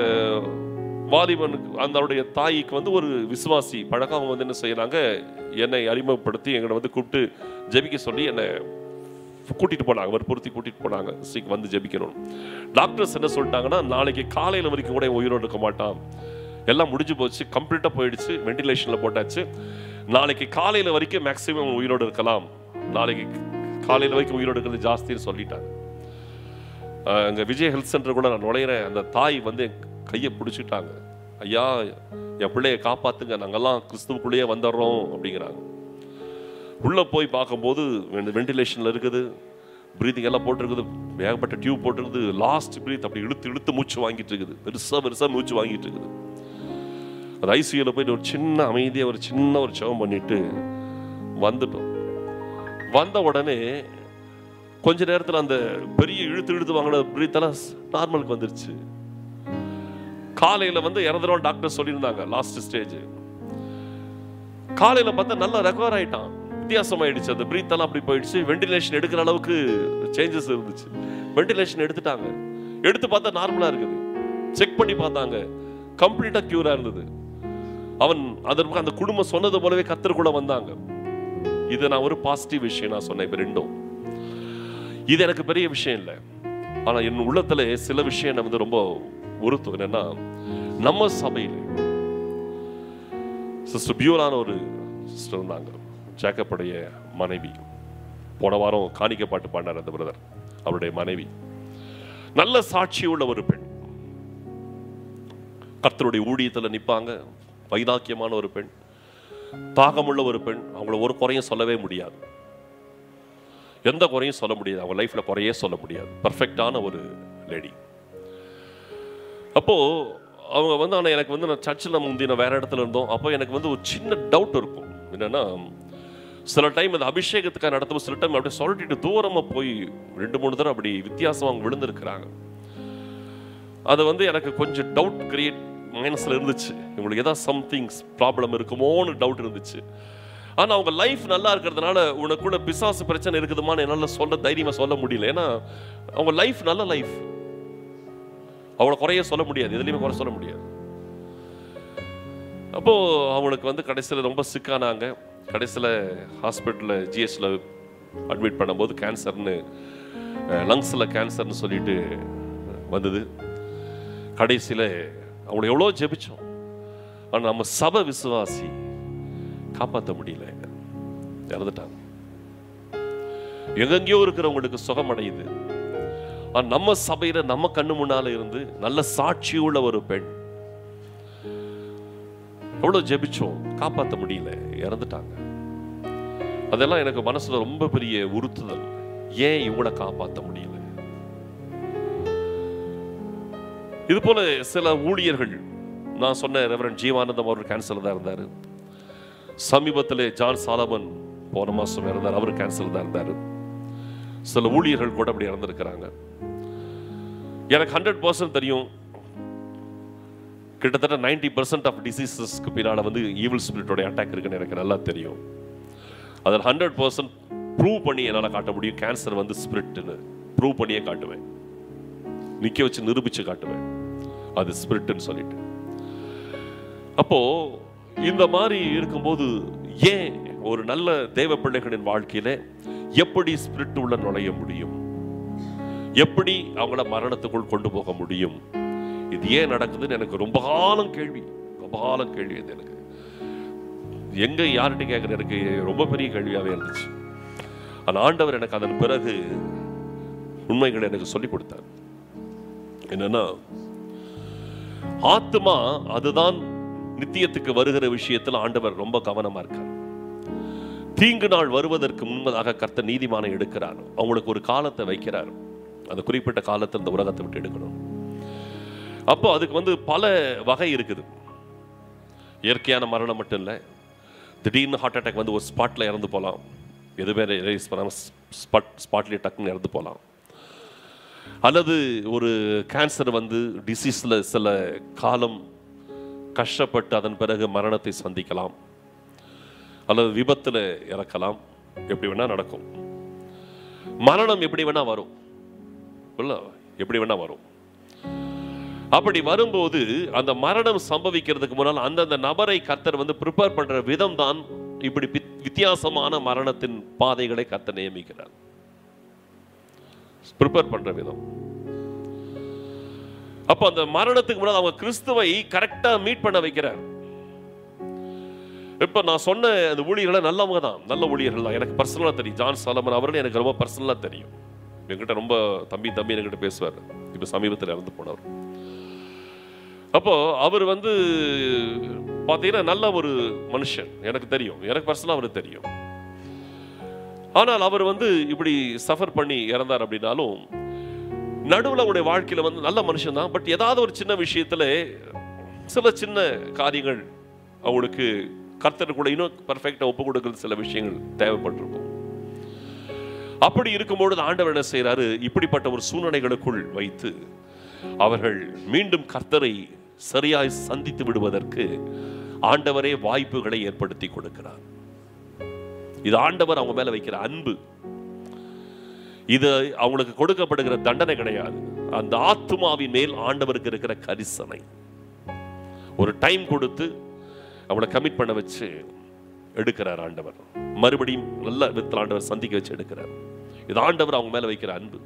வாலிபனுக்கு அந்த தாய்க்கு வந்து ஒரு விசுவாசி பழக்கம் அவங்க வந்து என்ன செய்யறாங்க என்னை அறிமுகப்படுத்தி எங்களை வந்து கூப்பிட்டு ஜெபிக்க சொல்லி என்னை கூட்டிட்டு போனாங்க வற்புறுத்தி கூட்டிட்டு போனாங்க சீக்கிரம் வந்து ஜெபிக்கணும் டாக்டர்ஸ் என்ன சொல்லிட்டாங்கன்னா நாளைக்கு காலையில வரைக்கும் கூட இவன் உயிரோடு இருக்க மாட்டான் எல்லாம் முடிஞ்சு போச்சு கம்ப்ளீட்டா போயிடுச்சு வெண்டிலேஷன்ல போட்டாச்சு நாளைக்கு காலையில வரைக்கும் மேக்ஸிமம் உயிரோடு இருக்கலாம் நாளைக்கு காலையில வரைக்கும் உயிரோடு இருக்கிறது ஜாஸ்தின்னு சொல்லிட்டாங்க அஹ் அங்க விஜய் ஹெல்த் சென்டர் கூட நான் நுழையிறேன் அந்த தாய் வந்து என் கையை பிடிச்சிட்டாங்க ஐயா என் பிள்ளைய காப்பாத்துங்க நாங்கெல்லாம் கிறிஸ்துவுக்குள்ளேயே வந்துடுறோம் அப்படிங்கிறாங்க உள்ள போய் பார்க்கும்போது வெண்டிலேஷன்ல இருக்குது ப்ரீத்திங் எல்லாம் போட்டிருக்குது ஏகப்பட்ட டியூப் போட்டிருக்குது லாஸ்ட் ப்ரீத் அப்படி இழுத்து இழுத்து மூச்சு வாங்கிட்டு இருக்குது பெருசா பெருசா மூச்சு வாங்கிட்டு இருக்குது அது ஐசியூல போயிட்டு ஒரு சின்ன அமைதியா ஒரு சின்ன ஒரு செவம் பண்ணிட்டு வந்துட்டோம் வந்த உடனே கொஞ்ச நேரத்துல அந்த பெரிய இழுத்து இழுத்து வாங்கின பிரீத் எல்லாம் நார்மலுக்கு வந்துருச்சு காலையில வந்து இறந்துரும் டாக்டர் சொல்லியிருந்தாங்க லாஸ்ட் ஸ்டேஜ் காலையில பார்த்தா நல்லா ரெக்கவர் ஆயிட்டான் வித்தியாசம் ஆயிடுச்சு அந்த பிரீத் எல்லாம் அப்படி போயிடுச்சு வெண்டிலேஷன் எடுக்கிற அளவுக்கு சேஞ்சஸ் இருந்துச்சு வெண்டிலேஷன் எடுத்துட்டாங்க எடுத்து பார்த்தா நார்மலா இருக்குது செக் பண்ணி பார்த்தாங்க கம்ப்ளீட்டா கியூரா இருந்தது அவன் அதற்கு அந்த குடும்பம் சொன்னது போலவே கத்தருக்குள்ள வந்தாங்க இது நான் ஒரு பாசிட்டிவ் விஷயம் நான் சொன்னேன் இப்ப ரெண்டும் இது எனக்கு பெரிய விஷயம் இல்லை ஆனா என் உள்ளத்துல சில விஷயம் என்ன வந்து ரொம்ப உறுத்தும் என்னன்னா நம்ம சபையில் சிஸ்டர் பியூலான ஒரு சிஸ்டர் இருந்தாங்க ஜேக்கப்புடைய மனைவி போன வாரம் காணிக்க பாட்டு பாடினார் அந்த பிரதர் அவருடைய மனைவி நல்ல சாட்சி உள்ள ஒரு பெண் கர்த்தருடைய ஊழியத்துல நிப்பாங்க வைதாக்கியமான ஒரு பெண் தாகமுள்ள ஒரு பெண் அவங்கள ஒரு குறையும் சொல்லவே முடியாது எந்த குறையும் சொல்ல முடியாது அவங்க லைஃப்ல குறையே சொல்ல முடியாது பர்ஃபெக்டான ஒரு லேடி அப்போ அவங்க வந்து ஆனால் எனக்கு வந்து நான் சர்ச்சில் முந்தி நான் வேற இடத்துல இருந்தோம் அப்போ எனக்கு வந்து ஒரு சின்ன டவுட் இருக்கும் என்னன்னா சில டைம் இந்த அபிஷேகத்துக்காக நடத்தும் சில டைம் அப்படியே சொல்லிட்டு தூரமா போய் ரெண்டு மூணு தடவை அப்படி வித்தியாசம் அவங்க விழுந்திருக்கிறாங்க அது வந்து எனக்கு கொஞ்சம் டவுட் கிரியேட் மைனஸ்ல இருந்துச்சு இவங்களுக்கு ஏதாவது சம்திங்ஸ் ப்ராப்ளம் இருக்குமோன்னு டவுட் இருந்துச்சு ஆனா அவங்க லைஃப் நல்லா இருக்கிறதுனால உனக்குள்ள பிசாசு பிரச்சனை இருக்குதுமான்னு என்னால சொல்ல தைரியமா சொல்ல முடியல ஏன்னா அவங்க லைஃப் நல்ல லைஃப் அவளை குறைய சொல்ல முடியாது எதுலையுமே குறை சொல்ல முடியாது அப்போ அவங்களுக்கு வந்து கடைசியில் ரொம்ப சிக்கானாங்க கடைசியில் ஹாஸ்பிட்டலில் ஜிஎஸ்ல அட்மிட் பண்ணும்போது கேன்சர்னு லங்ஸில் கேன்சர்னு சொல்லிட்டு வந்தது கடைசியில் அவங்களை எவ்வளோ ஜெபிச்சோம் ஆனால் நம்ம சபை விசுவாசி காப்பாற்ற முடியல இறந்துட்டாங்க எங்கெங்கேயோ இருக்கிறவங்களுக்கு சுகம் அடையுது ஆனா நம்ம சபையில நம்ம கண்ணு முன்னால இருந்து நல்ல சாட்சி உள்ள ஒரு பெண் எவ்வளவு ஜெபிச்சோம் காப்பாற்ற முடியல இறந்துட்டாங்க அதெல்லாம் எனக்கு மனசுல ரொம்ப பெரிய உறுத்துதல் ஏன் இவங்கள காப்பாற்ற முடியல இது போல சில ஊழியர்கள் நான் சொன்ன ரெவரன் ஜீவானந்தம் அவர் கேன்சர் தான் இருந்தார் சமீபத்தில் ஜான் சாலமன் போன மாசம் இருந்தார் அவர் கேன்சர் தான் இருந்தார் சில ஊழியர்கள் கூட அப்படி இறந்துருக்கிறாங்க எனக்கு ஹண்ட்ரட் பர்சன்ட் தெரியும் கிட்டத்தட்ட நைன்டி பர்சன்ட் ஆஃப் டிசீசஸ்க்கு பின்னால வந்து ஈவில் ஸ்பிரிட்டோட அட்டாக் இருக்குன்னு எனக்கு நல்லா தெரியும் அதில் ஹண்ட்ரட் பர்சன்ட் ப்ரூவ் பண்ணி என்னால் காட்ட முடியும் கேன்சர் வந்து ஸ்பிரிட்னு ப்ரூவ் பண்ணியே காட்டுவேன் நிக்க வச்சு நிரூபிச்சு காட்டுவேன் அது ஸ்பிரிட்னு சொல்லிட்டு அப்போ இந்த மாதிரி இருக்கும்போது ஏன் ஒரு நல்ல தேவ பிள்ளைகளின் வாழ்க்கையில எப்படி ஸ்பிரிட் உள்ள நுழைய முடியும் எப்படி அவங்கள மரணத்துக்குள் கொண்டு போக முடியும் இது ஏன் நடக்குதுன்னு எனக்கு ரொம்ப காலம் கேள்வி ரொம்ப காலம் கேள்வி அது எனக்கு எங்க யார்கிட்ட கேட்கறது எனக்கு ரொம்ப பெரிய கேள்வியாவே இருந்துச்சு அந்த ஆண்டவர் எனக்கு அதன் பிறகு உண்மைகளை எனக்கு சொல்லி கொடுத்தார் என்னன்னா ஆத்மா அதுதான் நித்தியத்துக்கு வருகிற விஷயத்தில் ஆண்டவர் ரொம்ப கவனமா இருக்கார் தீங்கு நாள் வருவதற்கு முன்பதாக கர்த்தர் நீதிமானை எடுக்கிறார் அவங்களுக்கு ஒரு காலத்தை வைக்கிறார் அந்த குறிப்பிட்ட காலத்தில் இந்த உலகத்தை விட்டு எடுக்கணும் அப்போ அதுக்கு வந்து பல வகை இருக்குது இயற்கையான மரணம் மட்டும் இல்லை திடீர்னு ஹார்ட் அட்டாக் வந்து ஒரு ஸ்பாட்டில் இறந்து போகலாம் எதுவுமே ரைஸ் பண்ணாமல் ஸ்பாட் ஸ்பாட்லேயே டக்குன்னு இறந்து போகலாம் அல்லது ஒரு கேன்சர் வந்து டிசீஸில் சில காலம் கஷ்டப்பட்டு அதன் பிறகு மரணத்தை சந்திக்கலாம் அல்லது விபத்தில் இறக்கலாம் எப்படி வேணா நடக்கும் மரணம் எப்படி வேணா வரும் இல்ல எப்படி வேணா வரும் அப்படி வரும்போது அந்த மரணம் சம்பவிக்கிறதுக்கு முன்னால் அந்தந்த நபரை கர்த்தர் வந்து ப்ரிப்பேர் பண்ற விதம் தான் இப்படி வித்- வித்தியாசமான மரணத்தின் பாதைகளை கர்த்தர் நியமிக்கிறார் ப்ரிப்பேர் பண்ற விதம் அப்ப அந்த மரணத்துக்கு முன்னாடி அவங்க கிறிஸ்துவை கரெக்டா மீட் பண்ண வைக்கிறார் இப்ப நான் சொன்ன அந்த ஊழியர்களை நல்லவங்க தான் நல்ல ஊழியர்கள் தான் எனக்கு பர்சனலா தெரியும் ஜான் சாலமன் அவர்கள் எனக்கு ரொம்ப பர்சனலா தெரியும் என்கிட்ட ரொம்ப தம்பி தம்பி என்கிட்ட பேசுவார் இப்ப சமீபத்தில் இறந்து போனவர் அப்போ அவர் வந்து பார்த்தீங்கன்னா நல்ல ஒரு மனுஷன் எனக்கு தெரியும் எனக்கு பர்சனலாக அவருக்கு தெரியும் ஆனால் அவர் வந்து இப்படி சஃபர் பண்ணி இறந்தார் அப்படின்னாலும் நடுவில் அவருடைய வாழ்க்கையில வந்து நல்ல மனுஷன் தான் பட் ஏதாவது ஒரு சின்ன விஷயத்துல சில சின்ன காரியங்கள் அவங்களுக்கு கர்த்தர் கூட இன்னும் பர்ஃபெக்டாக ஒப்பு கொடுக்கறது சில விஷயங்கள் தேவைப்பட்டிருக்கும் அப்படி இருக்கும்பொழுது ஆண்டவர் என்ன செய்றாரு இப்படிப்பட்ட ஒரு சூழ்நிலைகளுக்குள் வைத்து அவர்கள் மீண்டும் கர்த்தரை சரியாய் சந்தித்து விடுவதற்கு ஆண்டவரே வாய்ப்புகளை ஏற்படுத்தி கொடுக்கிறார் இது ஆண்டவர் அவங்க மேல வைக்கிற அன்பு இது அவங்களுக்கு கொடுக்கப்படுகிற தண்டனை கிடையாது அந்த ஆத்துமாவின் மேல் ஆண்டவருக்கு இருக்கிற கரிசனை ஒரு டைம் கொடுத்து அவளை கமிட் பண்ண வச்சு எடுக்கிறார் ஆண்டவர் மறுபடியும் நல்ல விதத்தில் ஆண்டவர் சந்திக்க வச்சு எடுக்கிறார் இது ஆண்டவர் அவங்க மேல வைக்கிற அன்பு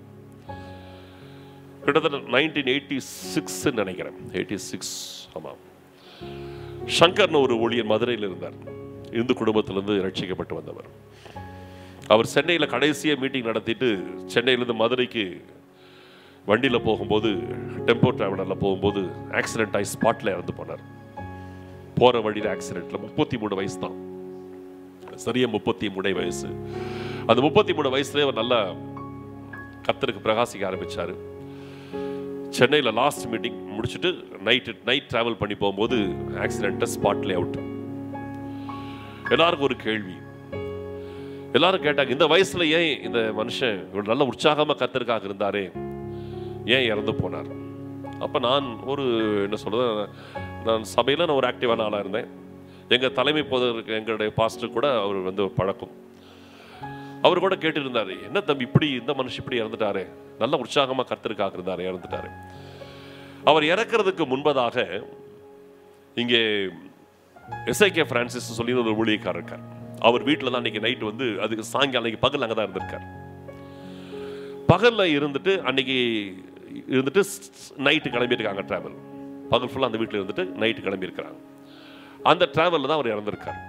கிட்டத்தட்ட நைன்டீன் எயிட்டி சிக்ஸ் நினைக்கிறேன் எயிட்டி சிக்ஸ் ஆமாம் சங்கர்னு ஒரு ஊழியர் மதுரையில் இருந்தார் இந்து குடும்பத்திலிருந்து ரட்சிக்கப்பட்டு வந்தவர் அவர் சென்னையில் கடைசியாக மீட்டிங் நடத்திட்டு சென்னையிலேருந்து மதுரைக்கு வண்டியில் போகும்போது டெம்போ டிராவலரில் போகும்போது ஆக்சிடென்ட் ஆகி ஸ்பாட்டில் இறந்து போனார் போகிற வழியில் ஆக்சிடென்ட்டில் முப்பத்தி மூணு வயசு தான் சரியா முப்பத்தி மூணு வயசு அந்த முப்பத்தி மூணு வயசுலேயே அவர் நல்லா கர்த்தருக்கு பிரகாசிக்க ஆரம்பிச்சாரு சென்னையில் லாஸ்ட் மீட்டிங் முடிச்சுட்டு நைட்டு நைட் டிராவல் பண்ணி போகும்போது ஆக்சிடென்ட்டை ஸ்பாட்ல அவுட் எல்லாருக்கும் ஒரு கேள்வி எல்லாரும் கேட்டாங்க இந்த வயசுல ஏன் இந்த மனுஷன் இவ்வளவு நல்ல உற்சாகமா கத்தருக்காக இருந்தாரே ஏன் இறந்து போனார் அப்ப நான் ஒரு என்ன சொல்றது நான் சபையில நான் ஒரு ஆக்டிவான ஆளா இருந்தேன் எங்க தலைமை போதற்கு எங்களுடைய பாஸ்டர் கூட அவர் வந்து ஒரு பழக்கம் அவர் கூட கேட்டு இருந்தாரு என்ன தம்பி இப்படி இந்த மனுஷன் இப்படி இறந்துட்டாரே நல்ல உற்சாகமா கர்த்தருக்காக இருந்தாரு இறந்துட்டாரு அவர் இறக்கிறதுக்கு முன்பதாக இங்கே எஸ்ஐகே பிரான்சிஸ் சொல்லி ஒரு ஊழியக்காரர் இருக்கார் அவர் வீட்டில் தான் அன்னைக்கு நைட் வந்து அதுக்கு சாயங்காலம் அன்னைக்கு பகல் அங்கே தான் இருந்திருக்கார் பகல்ல இருந்துட்டு அன்னைக்கு இருந்துட்டு நைட்டு கிளம்பியிருக்காங்க டிராவல் பகல் ஃபுல்லாக அந்த வீட்டில் இருந்துட்டு நைட்டு கிளம்பியிருக்கிறாங்க அந்த டிராவலில் தான் அவர் இறந்திருக்கார்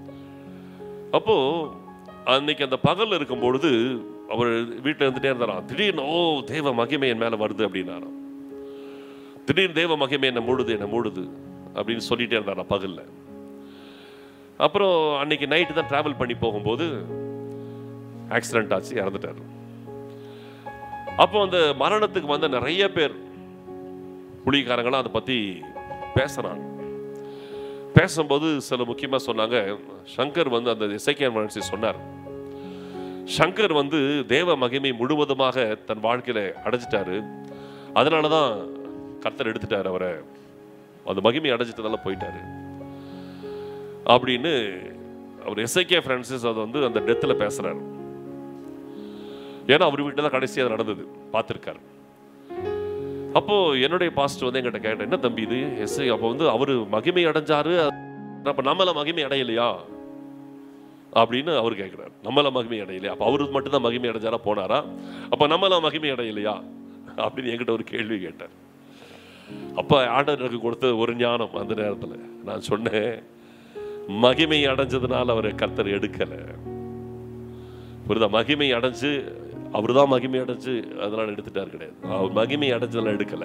அப்போ அன்னைக்கு அந்த பகல்ல இருக்கும் பொழுது அவர் வீட்டில் இருந்துட்டே இருந்தாராம் திடீர்னு ஓ தேவ மகிமை என் மேல வருது அப்படின்னாராம் திடீர்னு தேவ மகிமை என்ன மூடுது என்ன மூடுது அப்படின்னு சொல்லிட்டே இருந்தாராம் பகல்ல அப்புறம் அன்னைக்கு நைட்டு தான் டிராவல் பண்ணி போகும்போது ஆக்சிடென்ட் ஆச்சு இறந்துட்டார் அப்போ அந்த மரணத்துக்கு வந்த நிறைய பேர் புலிகாரங்களாம் அதை பற்றி பேசுகிறாங்க பேசும்போது சில முக்கியமாக சொன்னாங்க சங்கர் வந்து அந்த இசைக்கியன் மனசி சொன்னார் சங்கர் வந்து தேவ மகிமை முழுவதுமாக தன் வாழ்க்கையில அடைஞ்சிட்டாரு அதனால தான் கர்த்தர் எடுத்துட்டார் அவரை அந்த மகிமை அடைஞ்சிட்டதால போயிட்டாரு அப்படின்னு அவர் எஸ்ஐகே பிரான்சிஸ் அதை வந்து அந்த டெத்தில் பேசுறாரு ஏன்னா அவர் வீட்டில் தான் கடைசி அது நடந்தது பார்த்துருக்காரு அப்போ என்னுடைய பாஸ்டர் வந்து என்கிட்ட கேட்டேன் என்ன தம்பி இது எஸ்ஐ அப்போ வந்து அவர் மகிமை அடைஞ்சாரு அப்போ நம்மள மகிமை அடையலையா அப்படின்னு அவர் கேட்குறாரு நம்மள மகிமை அடையலையா அப்போ அவரு மட்டும்தான் மகிமை அடைஞ்சாரா போனாரா அப்போ நம்மள மகிமை அடையலையா அப்படின்னு என்கிட்ட ஒரு கேள்வி கேட்டார் அப்போ ஆண்டவர் எனக்கு கொடுத்த ஒரு ஞானம் அந்த நேரத்தில் நான் சொன்னேன் மகிமை அடைஞ்சதுனால அவரை கர்த்தர் எடுக்கலை புரியுதா மகிமை அடைஞ்சு அவர் தான் மகிமை அடைஞ்சு அதனால எடுத்துட்டார் கிடையாது அவர் மகிமை அடைஞ்சதெல்லாம் எடுக்கல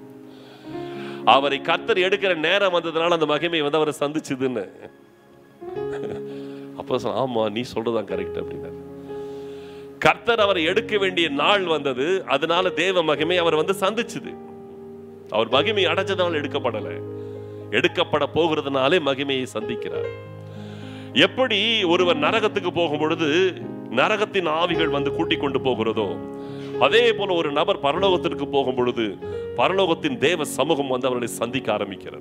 அவரை கர்த்தர் எடுக்கிற நேரம் வந்ததுனால அந்த மகிமை வந்து அவரை சந்திச்சுதுன்னு அப்போ சொன்ன, ஆமா நீ சொல்றதான் கரெக்ட் அப்படின்னாரு கர்த்தர் அவரை எடுக்க வேண்டிய நாள் வந்தது அதனால தேவ மகிமை அவர் வந்து சந்திச்சுது அவர் மகிமை அடைஞ்சதுனால எடுக்கப்படலை எடுக்கப்பட போகிறதுனாலே மகிமையை சந்திக்கிறார் எப்படி ஒருவர் நரகத்துக்கு போகும் பொழுது நரகத்தின் ஆவிகள் வந்து கூட்டிக் கொண்டு போகிறதோ அதே போல ஒரு நபர் பரலோகத்திற்கு போகும் பொழுது பரலோகத்தின் தேவ சமூகம் வந்து அவர்களை சந்திக்க ஆரம்பிக்கிறது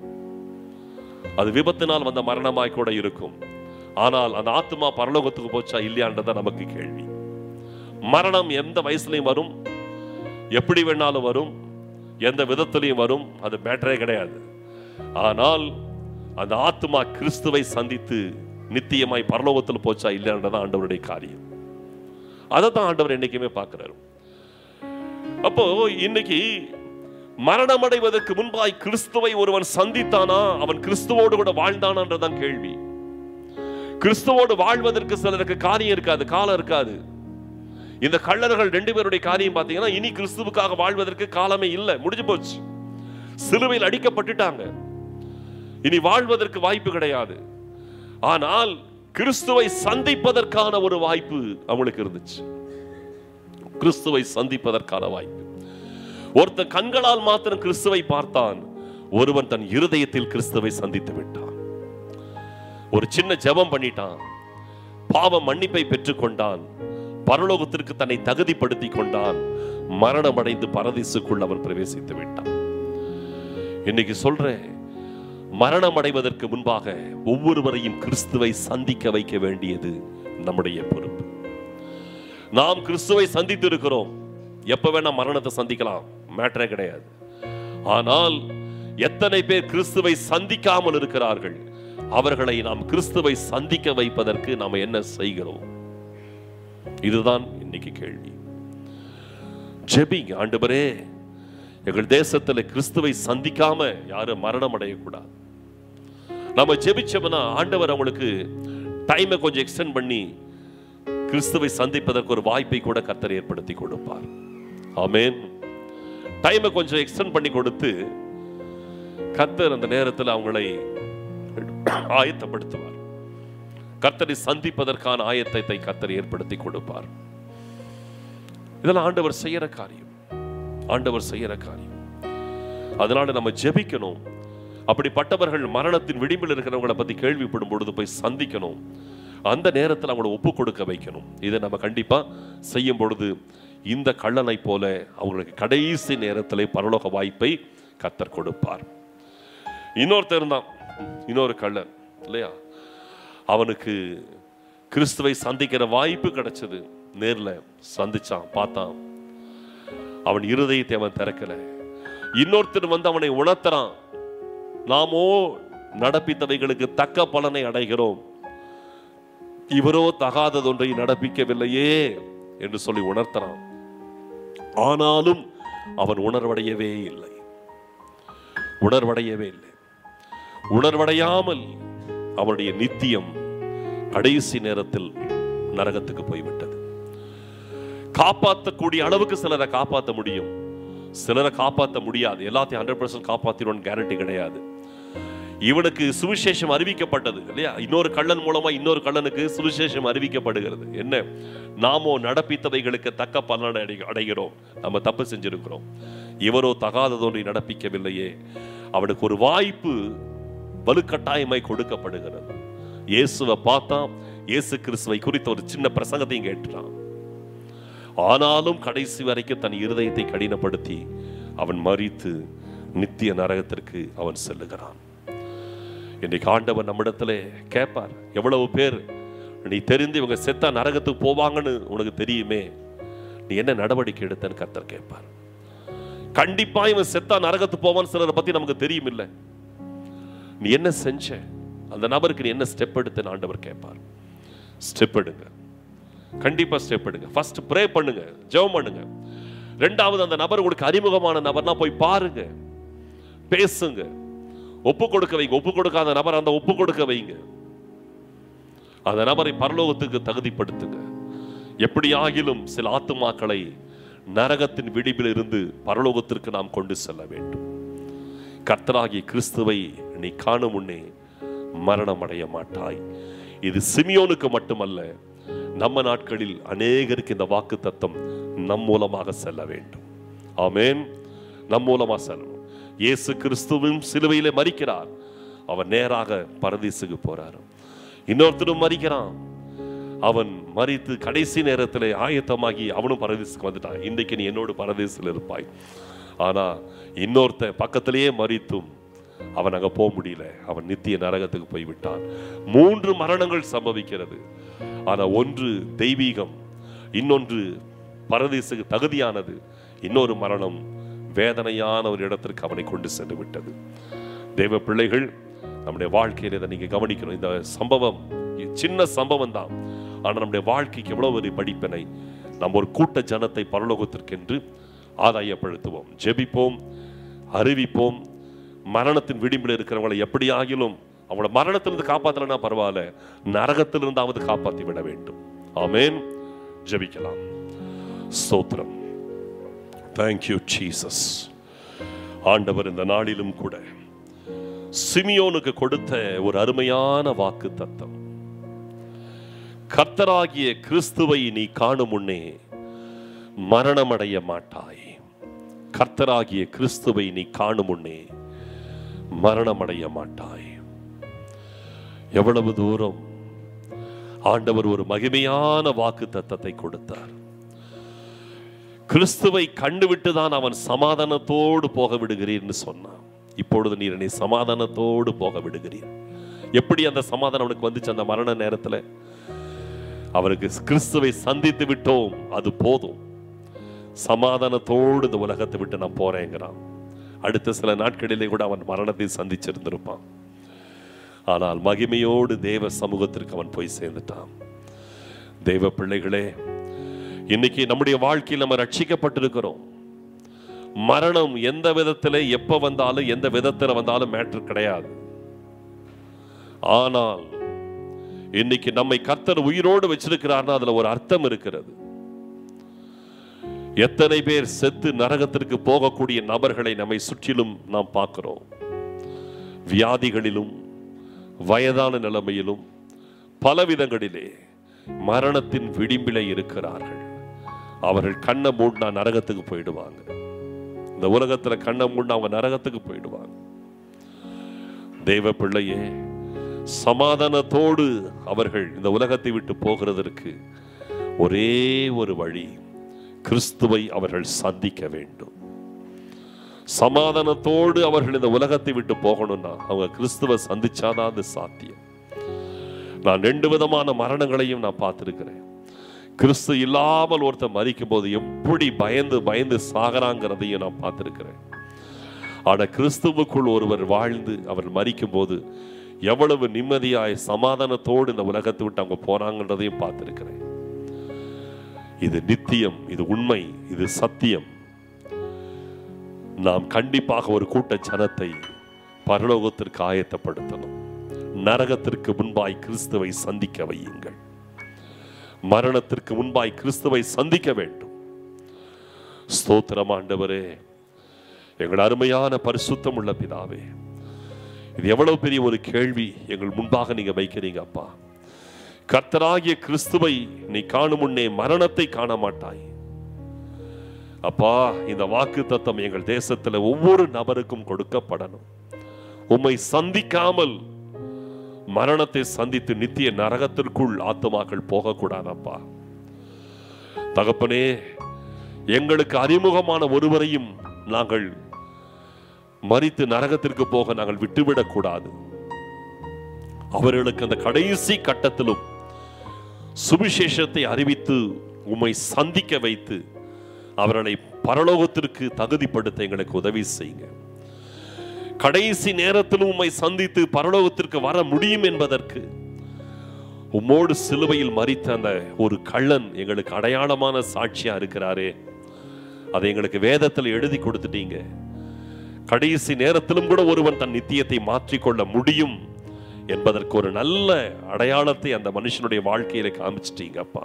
அது விபத்தினால் வந்த மரணமாய் கூட இருக்கும் ஆனால் அந்த ஆத்மா பரலோகத்துக்கு போச்சா இல்லையான்றதான் நமக்கு கேள்வி மரணம் எந்த வயசுலையும் வரும் எப்படி வேணாலும் வரும் எந்த விதத்திலையும் வரும் அது மேட்டரே கிடையாது ஆனால் அந்த ஆத்மா கிறிஸ்துவை சந்தித்து நித்தியமாய் பரலோகத்தில் போச்சா இல்லைன்றதான் ஆண்டவருடைய காரியம் அதை தான் ஆண்டவர் என்னைக்குமே பார்க்கிறாரு அப்போ இன்னைக்கு மரணம் அடைவதற்கு முன்பாய் கிறிஸ்துவை ஒருவன் சந்தித்தானா அவன் கிறிஸ்துவோடு கூட வாழ்ந்தானான்றதான் கேள்வி கிறிஸ்துவோடு வாழ்வதற்கு சிலருக்கு காரியம் இருக்காது காலம் இருக்காது இந்த கள்ளர்கள் ரெண்டு பேருடைய காரியம் பார்த்தீங்கன்னா இனி கிறிஸ்துவுக்காக வாழ்வதற்கு காலமே இல்லை முடிஞ்சு போச்சு சிலுவையில் அடிக்கப்பட்டுட்டாங்க இனி வாழ்வதற்கு வாய்ப்பு கிடையாது ஆனால் கிறிஸ்துவை சந்திப்பதற்கான ஒரு வாய்ப்பு அவங்களுக்கு இருந்துச்சு கிறிஸ்துவை சந்திப்பதற்கான வாய்ப்பு ஒருத்தன் கண்களால் மாத்திரம் கிறிஸ்துவை பார்த்தான் ஒருவன் தன் இருதயத்தில் கிறிஸ்துவை சந்தித்து விட்டான் ஒரு சின்ன ஜெபம் பண்ணிட்டான் பாவ மன்னிப்பை பெற்றுக்கொண்டான் பரலோகத்திற்கு தன்னை தகுதிப்படுத்தி கொண்டான் மரணம் அடைந்து பரதீசுக்குள் அவன் பிரவேசித்து விட்டான் இன்னைக்கு சொல்றேன் மரணம் அடைவதற்கு முன்பாக ஒவ்வொருவரையும் கிறிஸ்துவை சந்திக்க வைக்க வேண்டியது நம்முடைய பொறுப்பு நாம் கிறிஸ்துவை சந்தித்து இருக்கிறோம் எப்ப வேணா மரணத்தை சந்திக்கலாம் மேட்டரே கிடையாது ஆனால் எத்தனை பேர் கிறிஸ்துவை சந்திக்காமல் இருக்கிறார்கள் அவர்களை நாம் கிறிஸ்துவை சந்திக்க வைப்பதற்கு நாம் என்ன செய்கிறோம் இதுதான் இன்னைக்கு கேள்வி ஜெபிங்க ஆண்டவரே எங்கள் தேசத்துல கிறிஸ்துவை சந்திக்காம யாரும் மரணம் அடையக்கூடாது நம்ம ஜெபிச்சோம்னா ஆண்டவர் அவங்களுக்கு டைமை கொஞ்சம் எக்ஸ்டெண்ட் பண்ணி கிறிஸ்துவை சந்திப்பதற்கு ஒரு வாய்ப்பை கூட கர்த்தர் ஏற்படுத்தி கொடுப்பார் ஆமென் டைமை கொஞ்சம் எக்ஸ்டெண்ட் பண்ணி கொடுத்து கர்த்தர் அந்த நேரத்தில் அவங்களை ஆயத்தப்படுத்துவார் கர்த்தரை சந்திப்பதற்கான ஆயத்தத்தை கர்த்தர் ஏற்படுத்தி கொடுப்பார் இதெல்லாம் ஆண்டவர் செய்யற காரியம் ஆண்டவர் செய்யற காரியம் அதனால நம்ம ஜெபிக்கணும் அப்படிப்பட்டவர்கள் மரணத்தின் விளிம்பில் இருக்கிறவங்களை பத்தி கேள்விப்படும் பொழுது போய் சந்திக்கணும் அந்த நேரத்தில் அவங்களை ஒப்பு கொடுக்க வைக்கணும் இதை நம்ம கண்டிப்பா செய்யும் பொழுது இந்த கள்ளனை போல அவங்களுக்கு கடைசி நேரத்திலே பரலோக வாய்ப்பை கத்தர் கொடுப்பார் இன்னொருத்தர் இருந்தான் இன்னொரு கள்ளன் இல்லையா அவனுக்கு கிறிஸ்துவை சந்திக்கிற வாய்ப்பு கிடைச்சது நேர்ல சந்திச்சான் பார்த்தான் அவன் இருதயத்தை அவன் திறக்கல இன்னொருத்தர் வந்து அவனை உணர்த்துறான் நாமோ நடப்பித்தவைகளுக்கு தக்க பலனை அடைகிறோம் இவரோ தகாததொன்றை நடப்பிக்கவில்லையே என்று சொல்லி உணர்த்துறான் ஆனாலும் அவன் உணர்வடையவே இல்லை உணர்வடையவே இல்லை உணர்வடையாமல் அவனுடைய நித்தியம் கடைசி நேரத்தில் நரகத்துக்கு போய்விட்டது காப்பாற்றக்கூடிய அளவுக்கு சிலரை காப்பாற்ற முடியும் சிலரை காப்பாற்ற முடியாது எல்லாத்தையும் ஹண்ட்ரட் பர்சன்ட் காப்பாற்றிடுவோம் கேரண்டி கிடையாது இவனுக்கு சுவிசேஷம் அறிவிக்கப்பட்டது இல்லையா இன்னொரு கள்ளன் மூலமா இன்னொரு கள்ளனுக்கு சுவிசேஷம் அறிவிக்கப்படுகிறது என்ன நாமோ நடப்பித்தவைகளுக்கு தக்க பலனை அடை அடைகிறோம் நம்ம தப்பு செஞ்சிருக்கிறோம் இவரோ தகாததொன்றை நடப்பிக்கவில்லையே அவனுக்கு ஒரு வாய்ப்பு வலுக்கட்டாயமாய் கொடுக்கப்படுகிறது இயேசுவை பார்த்தா இயேசு கிறிஸ்துவை குறித்த ஒரு சின்ன பிரசங்கத்தையும் கேட்டுறான் ஆனாலும் கடைசி வரைக்கும் தன் இருதயத்தை கடினப்படுத்தி அவன் மறித்து நித்திய நரகத்திற்கு அவன் செல்லுகிறான் இன்றைக்கு ஆண்டவர் நம்மிடத்துல கேட்பார் எவ்வளவு பேர் நீ தெரிந்து இவங்க செத்தா நரகத்துக்கு போவாங்கன்னு உனக்கு தெரியுமே நீ என்ன நடவடிக்கை எடுத்தன்னு கர்த்தர் கேட்பார் கண்டிப்பா இவன் செத்தா நரகத்துக்கு போவான்னு சிலரை பத்தி நமக்கு தெரியும் இல்ல நீ என்ன செஞ்ச அந்த நபருக்கு நீ என்ன ஸ்டெப் எடுத்தன்னு ஆண்டவர் கேட்பார் ஸ்டெப் எடுங்க கண்டிப்பா ஸ்டெப் எடுங்க ஃபர்ஸ்ட் ப்ரே பண்ணுங்க ஜெபம் பண்ணுங்க ரெண்டாவது அந்த நபர் உங்களுக்கு அறிமுகமான நபர்னா போய் பாருங்க பேசுங்க ஒப்பு கொடுக்க வைங்க ஒப்பு கொடுக்காத நபர் அந்த ஒப்பு கொடுக்க வைங்க அந்த நபரை பரலோகத்துக்கு தகுதிப்படுத்துங்க எப்படி ஆகிலும் சில ஆத்துமாக்களை நரகத்தின் விடிவில் இருந்து பரலோகத்திற்கு நாம் கொண்டு செல்ல வேண்டும் கர்த்தராகிய கிறிஸ்துவை நீ காணும் முன்னே மரணம் அடைய மாட்டாய் இது சிமியோனுக்கு மட்டுமல்ல நம்ம நாட்களில் அநேகருக்கு இந்த வாக்கு தத்தம் நம் மூலமாக செல்ல வேண்டும் ஆமென் நம் மூலமா செல்லணும் இயேசு கிறிஸ்துவும் சிலுவையிலே மறிக்கிறார் அவன் நேராக பரதீசுக்கு போறார் இன்னொருத்தரும் மறிக்கிறான் அவன் மறித்து கடைசி நேரத்தில் ஆயத்தமாகி அவனும் பரதேசுக்கு வந்துட்டான் இன்றைக்கு நீ என்னோடு பரதேசில் இருப்பாய் ஆனா இன்னொருத்த பக்கத்திலேயே மறித்தும் அவன் அங்க போக முடியல அவன் நித்திய நரகத்துக்கு போய் விட்டான் மூன்று மரணங்கள் சம்பவிக்கிறது ஆனா ஒன்று தெய்வீகம் இன்னொன்று பரதேசுக்கு தகுதியானது இன்னொரு மரணம் வேதனையான ஒரு இடத்திற்கு அவனை கொண்டு சென்று விட்டது தேவ பிள்ளைகள் நம்முடைய வாழ்க்கையில் இதை நீங்க கவனிக்கணும் இந்த சம்பவம் இது சின்ன சம்பவம் தான் ஆனால் நம்முடைய வாழ்க்கைக்கு எவ்வளவு ஒரு படிப்பினை நம்ம ஒரு கூட்ட ஜனத்தை பரலோகத்திற்கென்று ஆதாயப்படுத்துவோம் ஜெபிப்போம் அறிவிப்போம் மரணத்தின் விளிம்பில் இருக்கிறவங்களை எப்படி ஆகிலும் அவங்கள மரணத்திலிருந்து காப்பாத்தலைன்னா பரவாயில்ல நரகத்திலிருந்தாவது காப்பாற்றி விட வேண்டும் ஆமென் ஜெபிக்கலாம் ஸ்தோத்திரம் தேங்க்யூ ஜீசஸ் ஆண்டவர் இந்த நாளிலும் கூட சிமியோனுக்கு கொடுத்த ஒரு அருமையான வாக்கு தத்தம் கர்த்தராகிய கிறிஸ்துவை நீ காணும் முன்னே மரணமடைய மாட்டாய் கர்த்தராகிய கிறிஸ்துவை நீ காணும் முன்னே மரணமடைய மாட்டாய் எவ்வளவு தூரம் ஆண்டவர் ஒரு மகிமையான வாக்கு தத்தத்தை கொடுத்தார் கிறிஸ்துவை கண்டுவிட்டு தான் அவன் சமாதானத்தோடு போக விடுகிறீர்னு சொன்னான் இப்பொழுது நீர் என்னை சமாதானத்தோடு போக விடுகிறீர் எப்படி அந்த சமாதானம் அவனுக்கு வந்துச்சு அந்த மரண நேரத்துல அவருக்கு கிறிஸ்துவை சந்தித்து விட்டோம் அது போதும் சமாதானத்தோடு இந்த உலகத்தை விட்டு நான் போறேங்கிறான் அடுத்த சில நாட்களிலே கூட அவன் மரணத்தை சந்திச்சிருந்திருப்பான் ஆனால் மகிமையோடு தேவ சமூகத்திற்கு அவன் போய் சேர்ந்துட்டான் தேவ பிள்ளைகளே இன்னைக்கு நம்முடைய வாழ்க்கையில் நம்ம ரட்சிக்கப்பட்டிருக்கிறோம் மரணம் எந்த விதத்துல எப்ப வந்தாலும் எந்த விதத்துல வந்தாலும் மேட்ரு கிடையாது ஆனால் இன்னைக்கு நம்மை கர்த்தர் உயிரோடு வச்சிருக்கிறார்னா அதுல ஒரு அர்த்தம் இருக்கிறது எத்தனை பேர் செத்து நரகத்திற்கு போகக்கூடிய நபர்களை நம்மை சுற்றிலும் நாம் பார்க்கிறோம் வியாதிகளிலும் வயதான நிலைமையிலும் பலவிதங்களிலே மரணத்தின் விளிம்பிலே இருக்கிறார்கள் அவர்கள் கண்ணை மூடினா நரகத்துக்கு போயிடுவாங்க இந்த உலகத்துல கண்ணை மூடினா அவங்க நரகத்துக்கு போயிடுவாங்க தெய்வ பிள்ளையே சமாதானத்தோடு அவர்கள் இந்த உலகத்தை விட்டு போகிறதற்கு ஒரே ஒரு வழி கிறிஸ்துவை அவர்கள் சந்திக்க வேண்டும் சமாதானத்தோடு அவர்கள் இந்த உலகத்தை விட்டு போகணும்னா அவங்க கிறிஸ்துவை சந்திச்சாதான் அது சாத்தியம் நான் ரெண்டு விதமான மரணங்களையும் நான் பார்த்திருக்கிறேன் கிறிஸ்து இல்லாமல் ஒருத்தர் மறிக்கும் போது எப்படி பயந்து பயந்து சாகராங்கிறதையும் நான் பார்த்திருக்கிறேன் ஆனா கிறிஸ்துவுக்குள் ஒருவர் வாழ்ந்து அவர் மறிக்கும் போது எவ்வளவு நிம்மதியாய் சமாதானத்தோடு இந்த உலகத்தை விட்டு அவங்க போறாங்கன்றதையும் பார்த்திருக்கிறேன் இது நித்தியம் இது உண்மை இது சத்தியம் நாம் கண்டிப்பாக ஒரு கூட்ட ஜனத்தை பரலோகத்திற்கு ஆயத்தப்படுத்தணும் நரகத்திற்கு முன்பாய் கிறிஸ்துவை சந்திக்க வையுங்கள் மரணத்திற்கு முன்பாய் கிறிஸ்துவை சந்திக்க வேண்டும் ஸ்தோத்திரம் ஆண்டவரே எங்கள் அருமையான பரிசுத்தம் உள்ள பிதாவே இது எவ்வளவு பெரிய ஒரு கேள்வி எங்கள் முன்பாக நீங்க வைக்கிறீங்க அப்பா கர்த்தராகிய கிறிஸ்துவை நீ காணும் முன்னே மரணத்தை காண மாட்டாய் அப்பா இந்த வாக்கு தத்தம் எங்கள் தேசத்துல ஒவ்வொரு நபருக்கும் கொடுக்கப்படணும் உம்மை சந்திக்காமல் மரணத்தை சந்தித்து நித்திய நரகத்திற்குள் ஆத்துமாக்கள் போகக்கூடாதப்பா தகப்பனே எங்களுக்கு அறிமுகமான ஒருவரையும் நாங்கள் மறித்து நரகத்திற்கு போக நாங்கள் விட்டுவிடக் கூடாது அவர்களுக்கு அந்த கடைசி கட்டத்திலும் சுவிசேஷத்தை அறிவித்து உம்மை சந்திக்க வைத்து அவர்களை பரலோகத்திற்கு தகுதிப்படுத்த எங்களுக்கு உதவி செய்யுங்க கடைசி நேரத்திலும் உம்மை சந்தித்து பரலோகத்திற்கு வர முடியும் என்பதற்கு உம்மோடு சிலுவையில் மறித்த அந்த ஒரு கள்ளன் எங்களுக்கு அடையாளமான சாட்சியா இருக்கிறாரே அதை எங்களுக்கு வேதத்தில் எழுதி கொடுத்துட்டீங்க கடைசி நேரத்திலும் கூட ஒருவன் தன் நித்தியத்தை மாற்றிக்கொள்ள முடியும் என்பதற்கு ஒரு நல்ல அடையாளத்தை அந்த மனுஷனுடைய வாழ்க்கையில காமிச்சிட்டீங்க அப்பா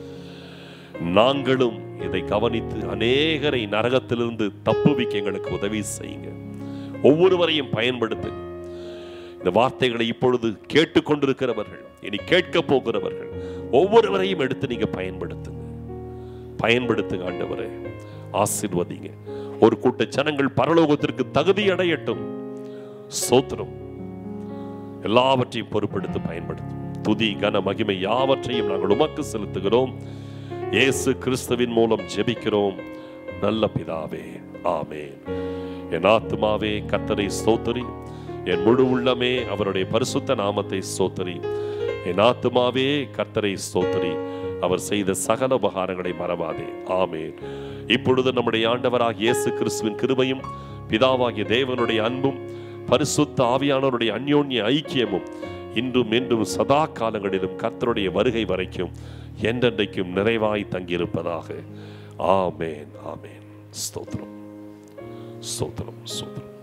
நாங்களும் இதை கவனித்து அநேகரை நரகத்திலிருந்து தப்புவிக்க எங்களுக்கு உதவி செய்யுங்க ஒவ்வொருவரையும் பயன்படுத்துங்க இந்த வார்த்தைகளை இப்பொழுது கேட்டுக்கொண்டிருக்கிறவர்கள் இனி கேட்க போகிறவர்கள் ஒவ்வொருவரையும் எடுத்து நீங்க பயன்படுத்துங்க பயன்படுத்துங்க ஆண்டவரே ஆசீர்வதிங்க ஒரு கூட்ட ஜனங்கள் பரலோகத்திற்கு தகுதி அடையட்டும் சோத்திரம் எல்லாவற்றையும் பொறுப்பெடுத்து பயன்படுத்தும் துதி கன மகிமை யாவற்றையும் நாங்கள் உமக்கு செலுத்துகிறோம் இயேசு கிறிஸ்துவின் மூலம் ஜெபிக்கிறோம் நல்ல பிதாவே ஆமென் என் ஆத்துமாவே கர்த்தரை ஸ்தோத்தரி என் முழு உள்ளமே அவருடைய பரிசுத்த நாமத்தை ஸ்தோத்தரி என் ஆத்துமாவே கர்த்தரை ஸ்தோத்தரி அவர் செய்த சகல உபகாரங்களை மறவாதே ஆமென் இப்பொழுது நம்முடைய ஆண்டவராகிய இயேசு கிறிஸ்துவின் கிருபையும் பிதாவாகிய தேவனுடைய அன்பும் பரிசுத்த ஆவியானவருடைய அந்யோன்ய ஐக்கியமும் இன்றும் என்றும் சதா காலங்களிலும் கர்த்தருடைய வருகை வரைக்கும் என்றென்றைக்கும் நிறைவாய் தங்கியிருப்பதாக ஆமேன் ஆமேன் ஸ்தோத்திரம் ஸ்தோத்திரம் ஸ்தோத்திரம்